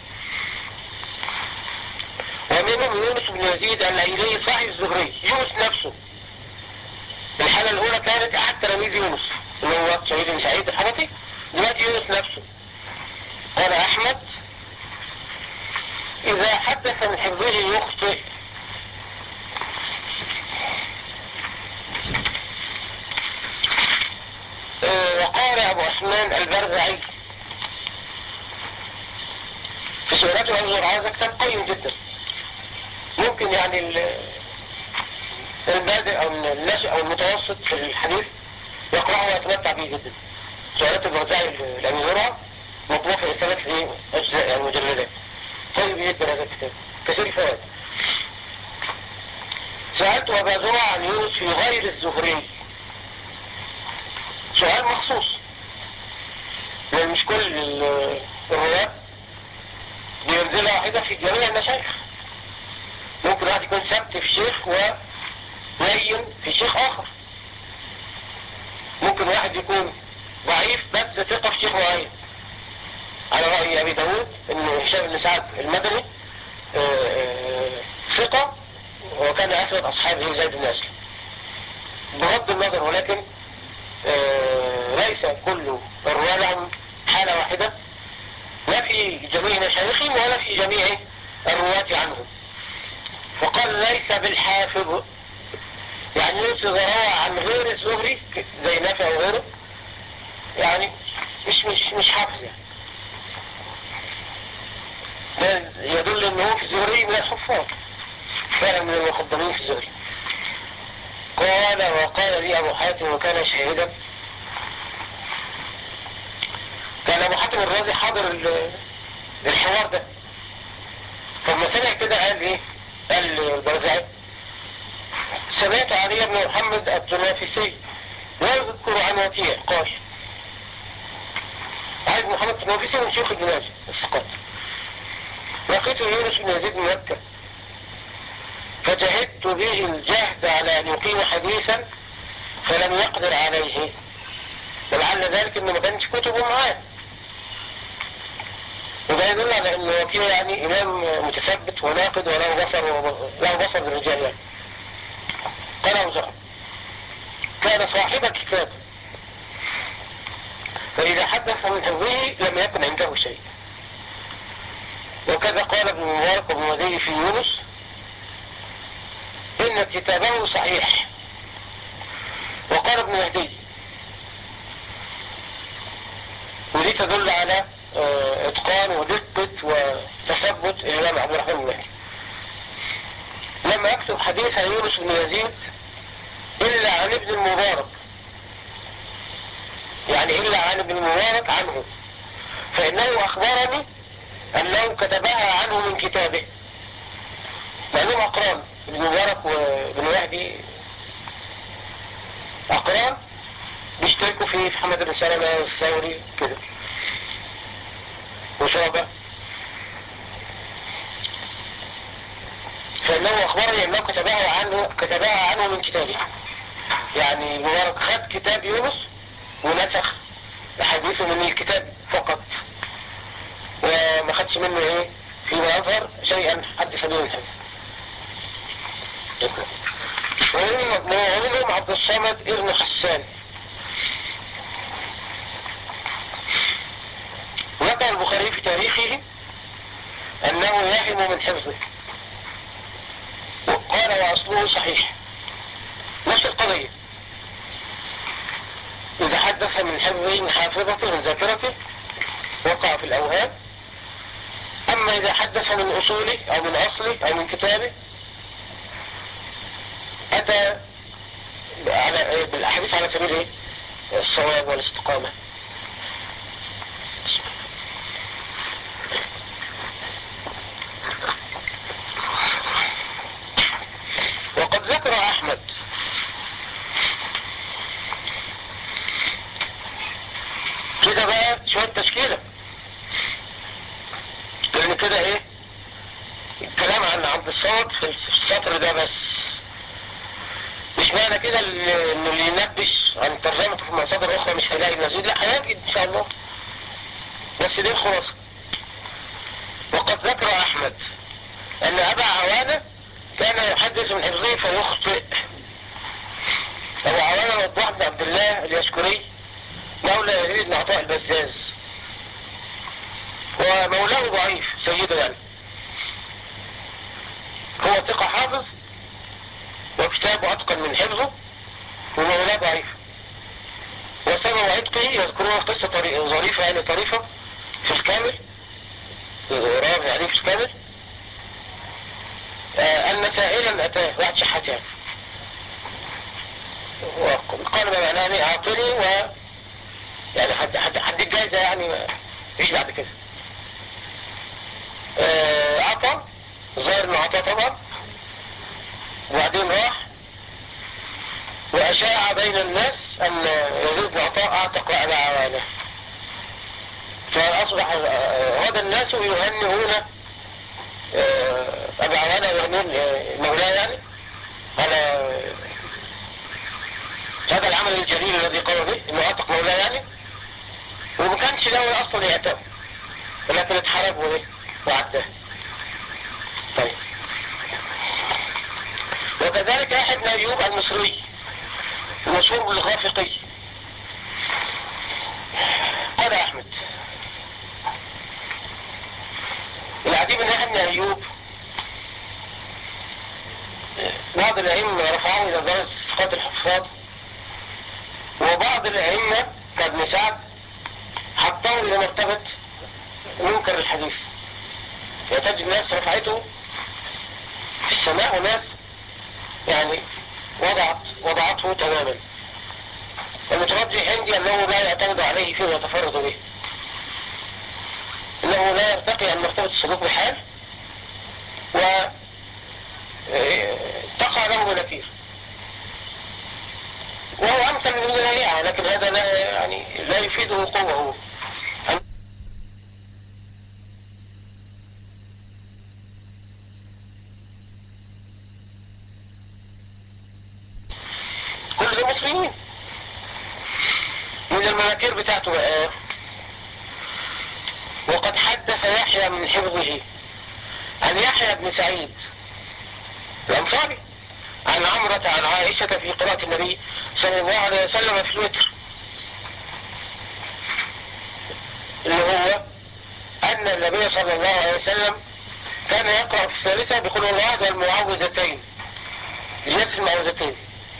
ومنهم يونس بن يزيد الايلي صاحب الزهري يونس نفسه الحالة الاولى كانت احد تلاميذ يونس اللي هو سعيد بن سعيد الحبطي دلوقتي يونس نفسه قال احمد اذا حدث من حفظه يخطئ آه، وقال ابو عثمان البرزعي في سورته انظر هذا كتاب قيم جدا ممكن يعني ال- البادئ او الناشئ او المتوسط في الحديث يقرأه ويتمتع به جدا سؤالات البرزعي اللي انظرها مطبوع في ثلاث ايه اجزاء يعني مجلدات طيب جدا هذا الكتاب كثير الفوائد سألت أبا زرع عن يونس في غير الزهري سؤال مخصوص لأن مش كل ال- الرواة بينزلها واحدة في جميع المشايخ ممكن واحد يكون ثبت في شيخ ولين في شيخ آخر ممكن واحد يكون ضعيف بس ثقة في شيخ معين على رأي أبي داود إن هشام بن سعد المدني آه، آه، ثقة وكان أسود أصحابه زيد بن أسلم بغض النظر ولكن آه، ليس كل الرواة لهم حالة واحدة لا في جميع مشايخهم ولا في جميع الرواة عنهم فقال ليس بالحافظ يعني يوسف روى عن غير الزهري زي نافع وغيره يعني مش مش مش حافظ يعني ده يدل ان هو في الزهري من الحفاظ فعلا من المقدمين في الزهري قال وقال لي ابو حاتم وكان شاهدا كان ابو حاتم الرازي حاضر ال- الحوار ده فلما سمع كده قال ايه قال البرزعي سمعت علي بن محمد التنافسي ويذكر عن وكيع قال علي بن محمد التنافسي من شيخ ابن ماجه الثقات لقيت يونس بن يزيد بن مكة فجهدت به الجهد على ان يقيم حديثا فلم يقدر عليه ولعل ذلك انه ما كانش كتبه معاه وده يدل على ان وكيع يعني امام متثبت وناقد وله بصر له بصر بالرجال يعني قال ابو زرع كان صاحب الكتاب فاذا حدث من حفظه لم يكن عنده شيء وكذا قال ابن مبارك وابن مدي في يونس ان كتابه صحيح وقال ابن مهدي ودي تدل على آه، اتقان ودقة وتثبت الامام عبد الرحمن المهدي لم يكتب حديث عن يونس بن يزيد الا عن ابن المبارك يعني الا عن ابن المبارك عنه فانه اخبرني انه كتبها عنه من كتابه لانهم اقران ابن مبارك وابن مهدي اقران بيشتركوا في في محمد بن سلمة والثوري كده وشعبة فانه اخبرني انه كتبها عنه كتبها عنه من كتابه يعني مبارك خد كتاب يونس ونسخ احاديثه من الكتاب فقط وما خدش منه ايه فيما يظهر شيئا حدث به الحديث ومنهم ومنهم عبد الصمد ابن حسان ذكر البخاري في تاريخه أنه يهم من حفظه وقال وأصله صحيح نفس القضية إذا حدث من حفظه من حافظته من ذاكرته وقع في الأوهام أما إذا حدث من أصوله أو من أصله أو من كتابه أتى على بالأحاديث على سبيل إيه؟ الصواب والاستقامة وقد ذكر أحمد كده بقى شوية تشكيلة لأن كده إيه الكلام عن عبد الصمد في السطر ده بس مش معنى كده ال- انه اللي ينبش عن ترجمته في مصادر اخرى مش هيلاقي المزيد لا هيجد ان شاء الله بس دي الخلاصة وقد ذكر احمد ان ابا عوانة كان يحدث من حفظه فيخطئ ابو عوانة وضح بن عبد الله اليشكري مولى يزيد بن عطاء البزاز ومولاه ضعيف سيده يعني هو ثقة حافظ وكتابه أتقن من حفظه ومولاه ضعيف وسبب عتقه يذكرون قصة طري- ظريفة يعني طريفة في الكامل رواه يعني في الكامل آه، أن سائلا أتاه واحد شحات يعني وقال ما معناه يعني أعطني و يعني حد حد حديك جايزة يعني ما فيش بعد كده آه، عطى ظاهر انه عطى طبعا وبعدين راح وأشاع بين الناس أن يزيد بن عطاء أعتق أبا عوانة فأصبح آه، غدا الناس يهنئون آه، أبا عوانة يهنئون آه، مولاه يعني على هذا العمل الجليل الذي قام به انه اعتق مولاه يعني وما كانش ناوي اصلا يعتق ولكن اتحرج وايه وعداه طيب وكذلك احد بن ايوب المصري المشهور بالغافقي قال احمد العجيب ان احد بن ايوب بعض الائمه رفعوه الى درجه ثقات الحفاظ وبعض الائمه كابن سعد حطوه الى مرتبه منكر الحديث وتجد ناس رفعته في السماء وناس يعني وضعت وضعته تماما المترجح عندي انه لا يعتمد عليه فيما يتفرد به انه لا يرتقي عن مرتبة السلوك بحال و تقع له نكير وهو امثل من ذريعة لكن هذا لا يعني لا يفيده قوة كل ده مسلمين من المناكير بتاعته بقى وقد حدث يحيى من حفظه عن يحيى بن سعيد الأنصاري عن عمرة عن عائشة في قراءة النبي صلى الله عليه وسلم في الوتر اللي هو أن النبي صلى الله عليه وسلم كان يقرأ في الثالثة بقول الله والمعوذتين زيادة المعوذتين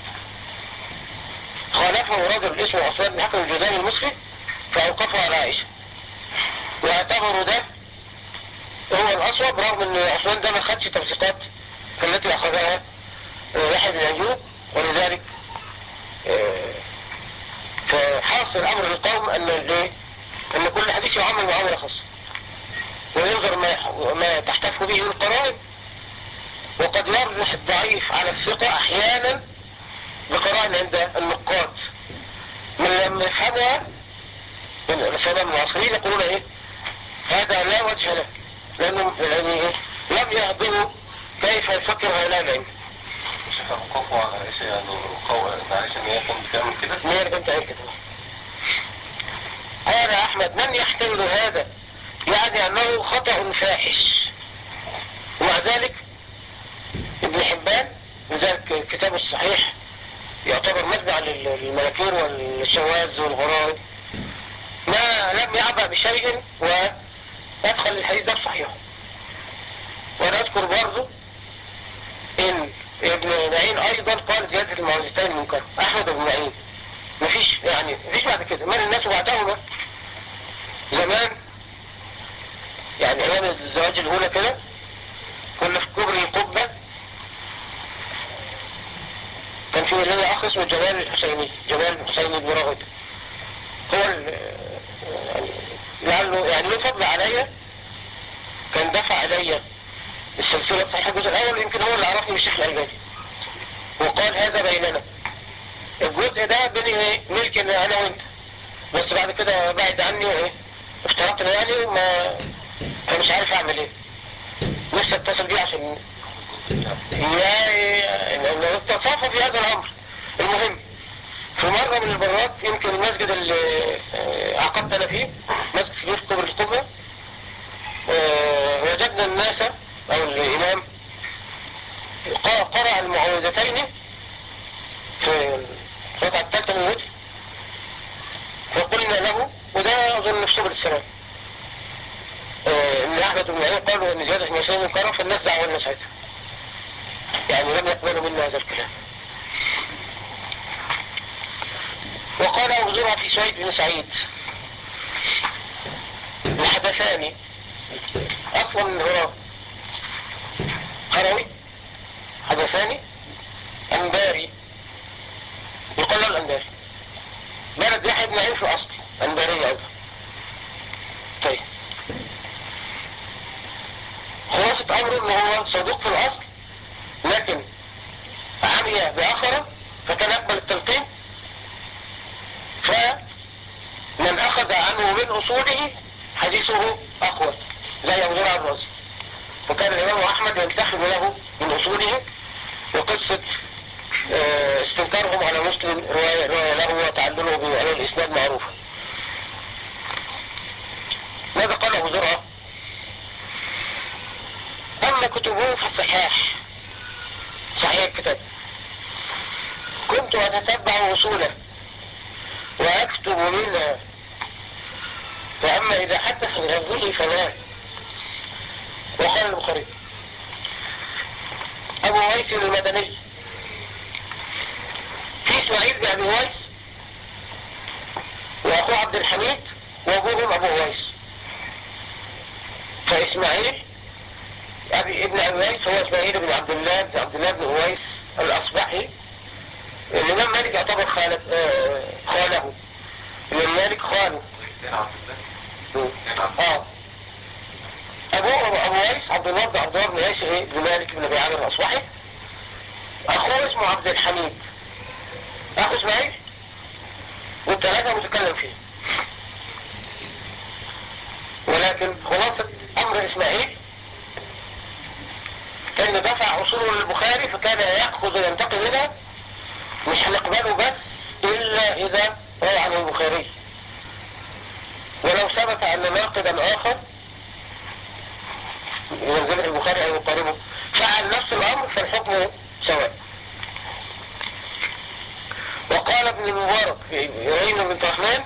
خالفه رجل اسمه عثمان بن حكم الجزائي المصري فأوقفه على عائشة واعتبروا ده هو الأصوب رغم ان عثمان ده ما خدش توثيقات التي أخذها يحيى بن أيوب ولذلك آه، فحاصل الأمر للقوم أن الايه أن كل حديث يعمل معاملة خاصة وينظر ما ما تحتف به القرائن وقد يرجح الضعيف على الثقة أحيانا بقرائن عند النقاد من لما يفهمها من الرسالة المعاصرين يقولون ايه هذا لا وجه له لانه يعني ايه لم يهضموا كيف يفكر هؤلاء العلم مش هتوقفوا على عائشة يعني وقوة عائشة ان هي كانت بتعمل كده مين كنت قايل كده قال احمد من يحتمل هذا يعني انه خطأ فاحش ومع ذلك ابن حبان ك- كتابه الصحيح يعتبر متبع لل- للمناكير والشواذ والغرائب ما لم يعبأ بشيء وأدخل الحديث ده في صحيحه وأنا أذكر برضه إن ابن معين أيضا قال زيادة المعوذتين منكر أحمد بن معين مفيش يعني مفيش بعد كده من الناس بعدهما زمان يعني أيام الزواج الأولى كده كنا في كبر القبة كان في ليا أخ اسمه جمال الحسيني جمال الحسيني بن راغب هو ال- يعني لعله يعني له فضل عليا كان دفع عليا السلسلة الصحيحة الجزء الأول يمكن هو اللي عرفني بالشيخ الألباني وقال هذا بيننا الجزء ده بيني ايه ملك إن انا وانت بس بعد كده بعد عني وايه افترقنا يعني وما انا مش عارف اعمل ايه نفسي اتصل بيه عشان يا نتصافى في هذا الامر المهم في مرة من المرات يمكن المسجد اللي آه، عقدت انا فيه مسجد كبير في كبر القبة آه، وجدنا الناس او الامام قا- قرأ المعوذتين في الركعة الثالثة من الوتر فقلنا له وده اظن في شبر السلام آه، ان احمد بن معين قالوا ان زيادة المسلمين منكرة فالناس دعوا لنا ساعتها يعني لم يقبلوا منا هذا الكلام وقال أبو زرعة في سعيد بن سعيد الحدثان أقوى من هرام هروي حدثان أنباري يقال له الأنباري بلد يحيى بن معين في الأصل أنباري أيضا طيب خلاصة أمره إن هو صدوق في الأصل لكن عمي بآخره فكان يقبل التلقين فمن أخذ عنه من أصوله حديثه أقوى زي أبو زرع الرازي وكان الإمام أحمد ينتخب له من أصوله وقصة آه، استنكارهم على مسلم رواية, رواية له وتعلله بعلى الإسناد معروفة ماذا قال أبو زرعة أما كتبه في الصحاح صحيح الكتاب كنت أتتبع وصوله وأكتب منها وأما إذا حدث من حفظه فلا وقال البخاري أبو ويس المدني في إسماعيل بن أبي ويس وأخوه عبد الحميد وأبوهم أبو ويس فإسماعيل أبي ابن أبي ويس هو إسماعيل بن عبد الله بن عبد الله بن أويس الأصبحي الإمام مالك يعتبر خالد آه، خاله الإمام مالك خاله اه أبوه أبو ويس عبد الله بن عبد الله بن ويس إيه بن مالك بن أبي عامر الأصبحي أخوه اسمه عبد الحميد أخو إسماعيل والثلاثة متكلم فيه ولكن خلاصة أمر إسماعيل كان دفع أصوله للبخاري فكان يأخذ وينتقل منها مش هنقبله بس إلا إذا روى عنه البخاري ولو ثبت أن ناقدا آخر ينزل البخاري أو يقاربه فعل نفس الأمر فالحكم سواء وقال ابن المبارك في إبراهيم بن رحمن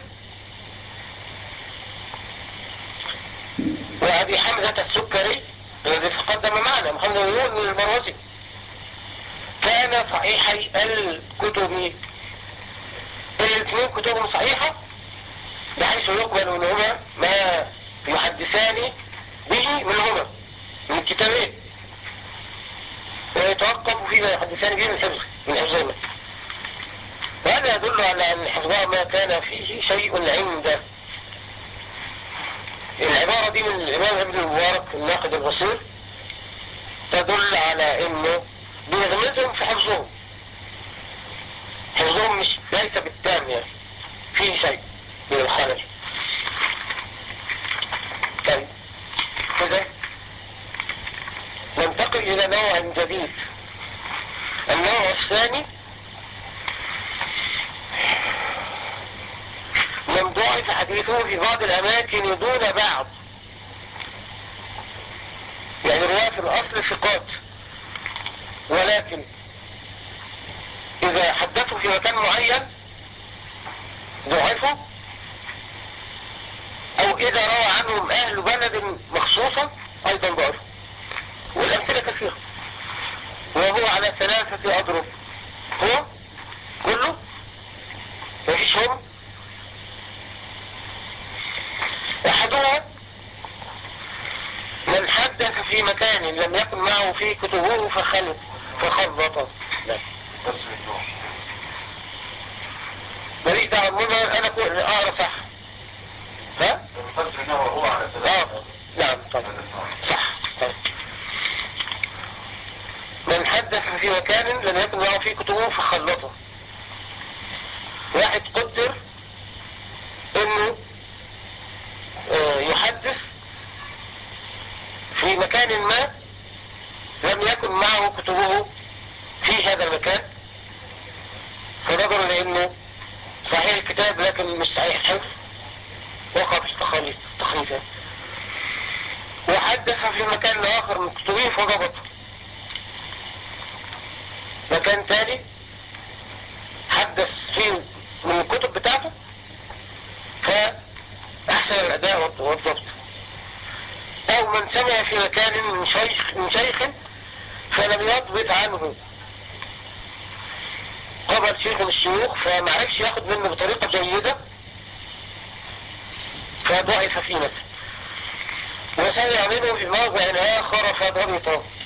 وأبي حمزة السكري الذي تقدم معنا محمد بن يونس المروزي كان صحيحي الكتب الاثنين كتبهم صحيحة بحيث يقبل منهما ما يحدثان به منهما من الكتابين ويتوقف فيما يحدثان به من حفظه من حفظهما وهذا يدل على أن حفظهما كان فيه شيء عنده العبارة دي من الإمام ابن المبارك الناقد البصير تدل على انه بيغمزهم في حفظهم حفظهم مش ليس بالتام يعني فيه شيء من الخلل طيب كده ننتقل الى نوع جديد النوع الثاني من ضعف حديثه في بعض الاماكن دون بعض يعني رواة في الاصل ثقات ولكن إذا حدثوا في مكان معين ضعفوا أو إذا روى عنهم أهل بلد مخصوصة أيضا ضعفوا والأمثلة كثيرة وهو على ثلاثة أضرب هو كله مفيش هم أحدها من حدث في مكان لم يكن معه فيه كتبه فخلط فخلط لا بس النوع ماليش دعوة المهم انا كل اقرا صح ها؟ بس النوع هو على ثلاثة اه نعم طبعا صح طيب. من حدث في مكان لم يكن معه فيه كتبه فخلطه واحد قدر انه آه، يحدث في مكان ما لم يكن معه كتبه في هذا المكان فنظرا لانه صحيح الكتاب لكن مش صحيح الحفظ وقع في التخليط تخليطه وحدث في مكان آخر من كتبه فضبطه مكان تاني حدث فيه من الكتب بتاعته فأحسن الأداء والضبط أو من سمع في مكان من شيخ, من شيخ فلم يضبط عنه قبل شيخ من الشيوخ فمعرفش ياخد منه بطريقة جيدة فضعف فيه مثلا وسمع منه في موضع آخر فضبطه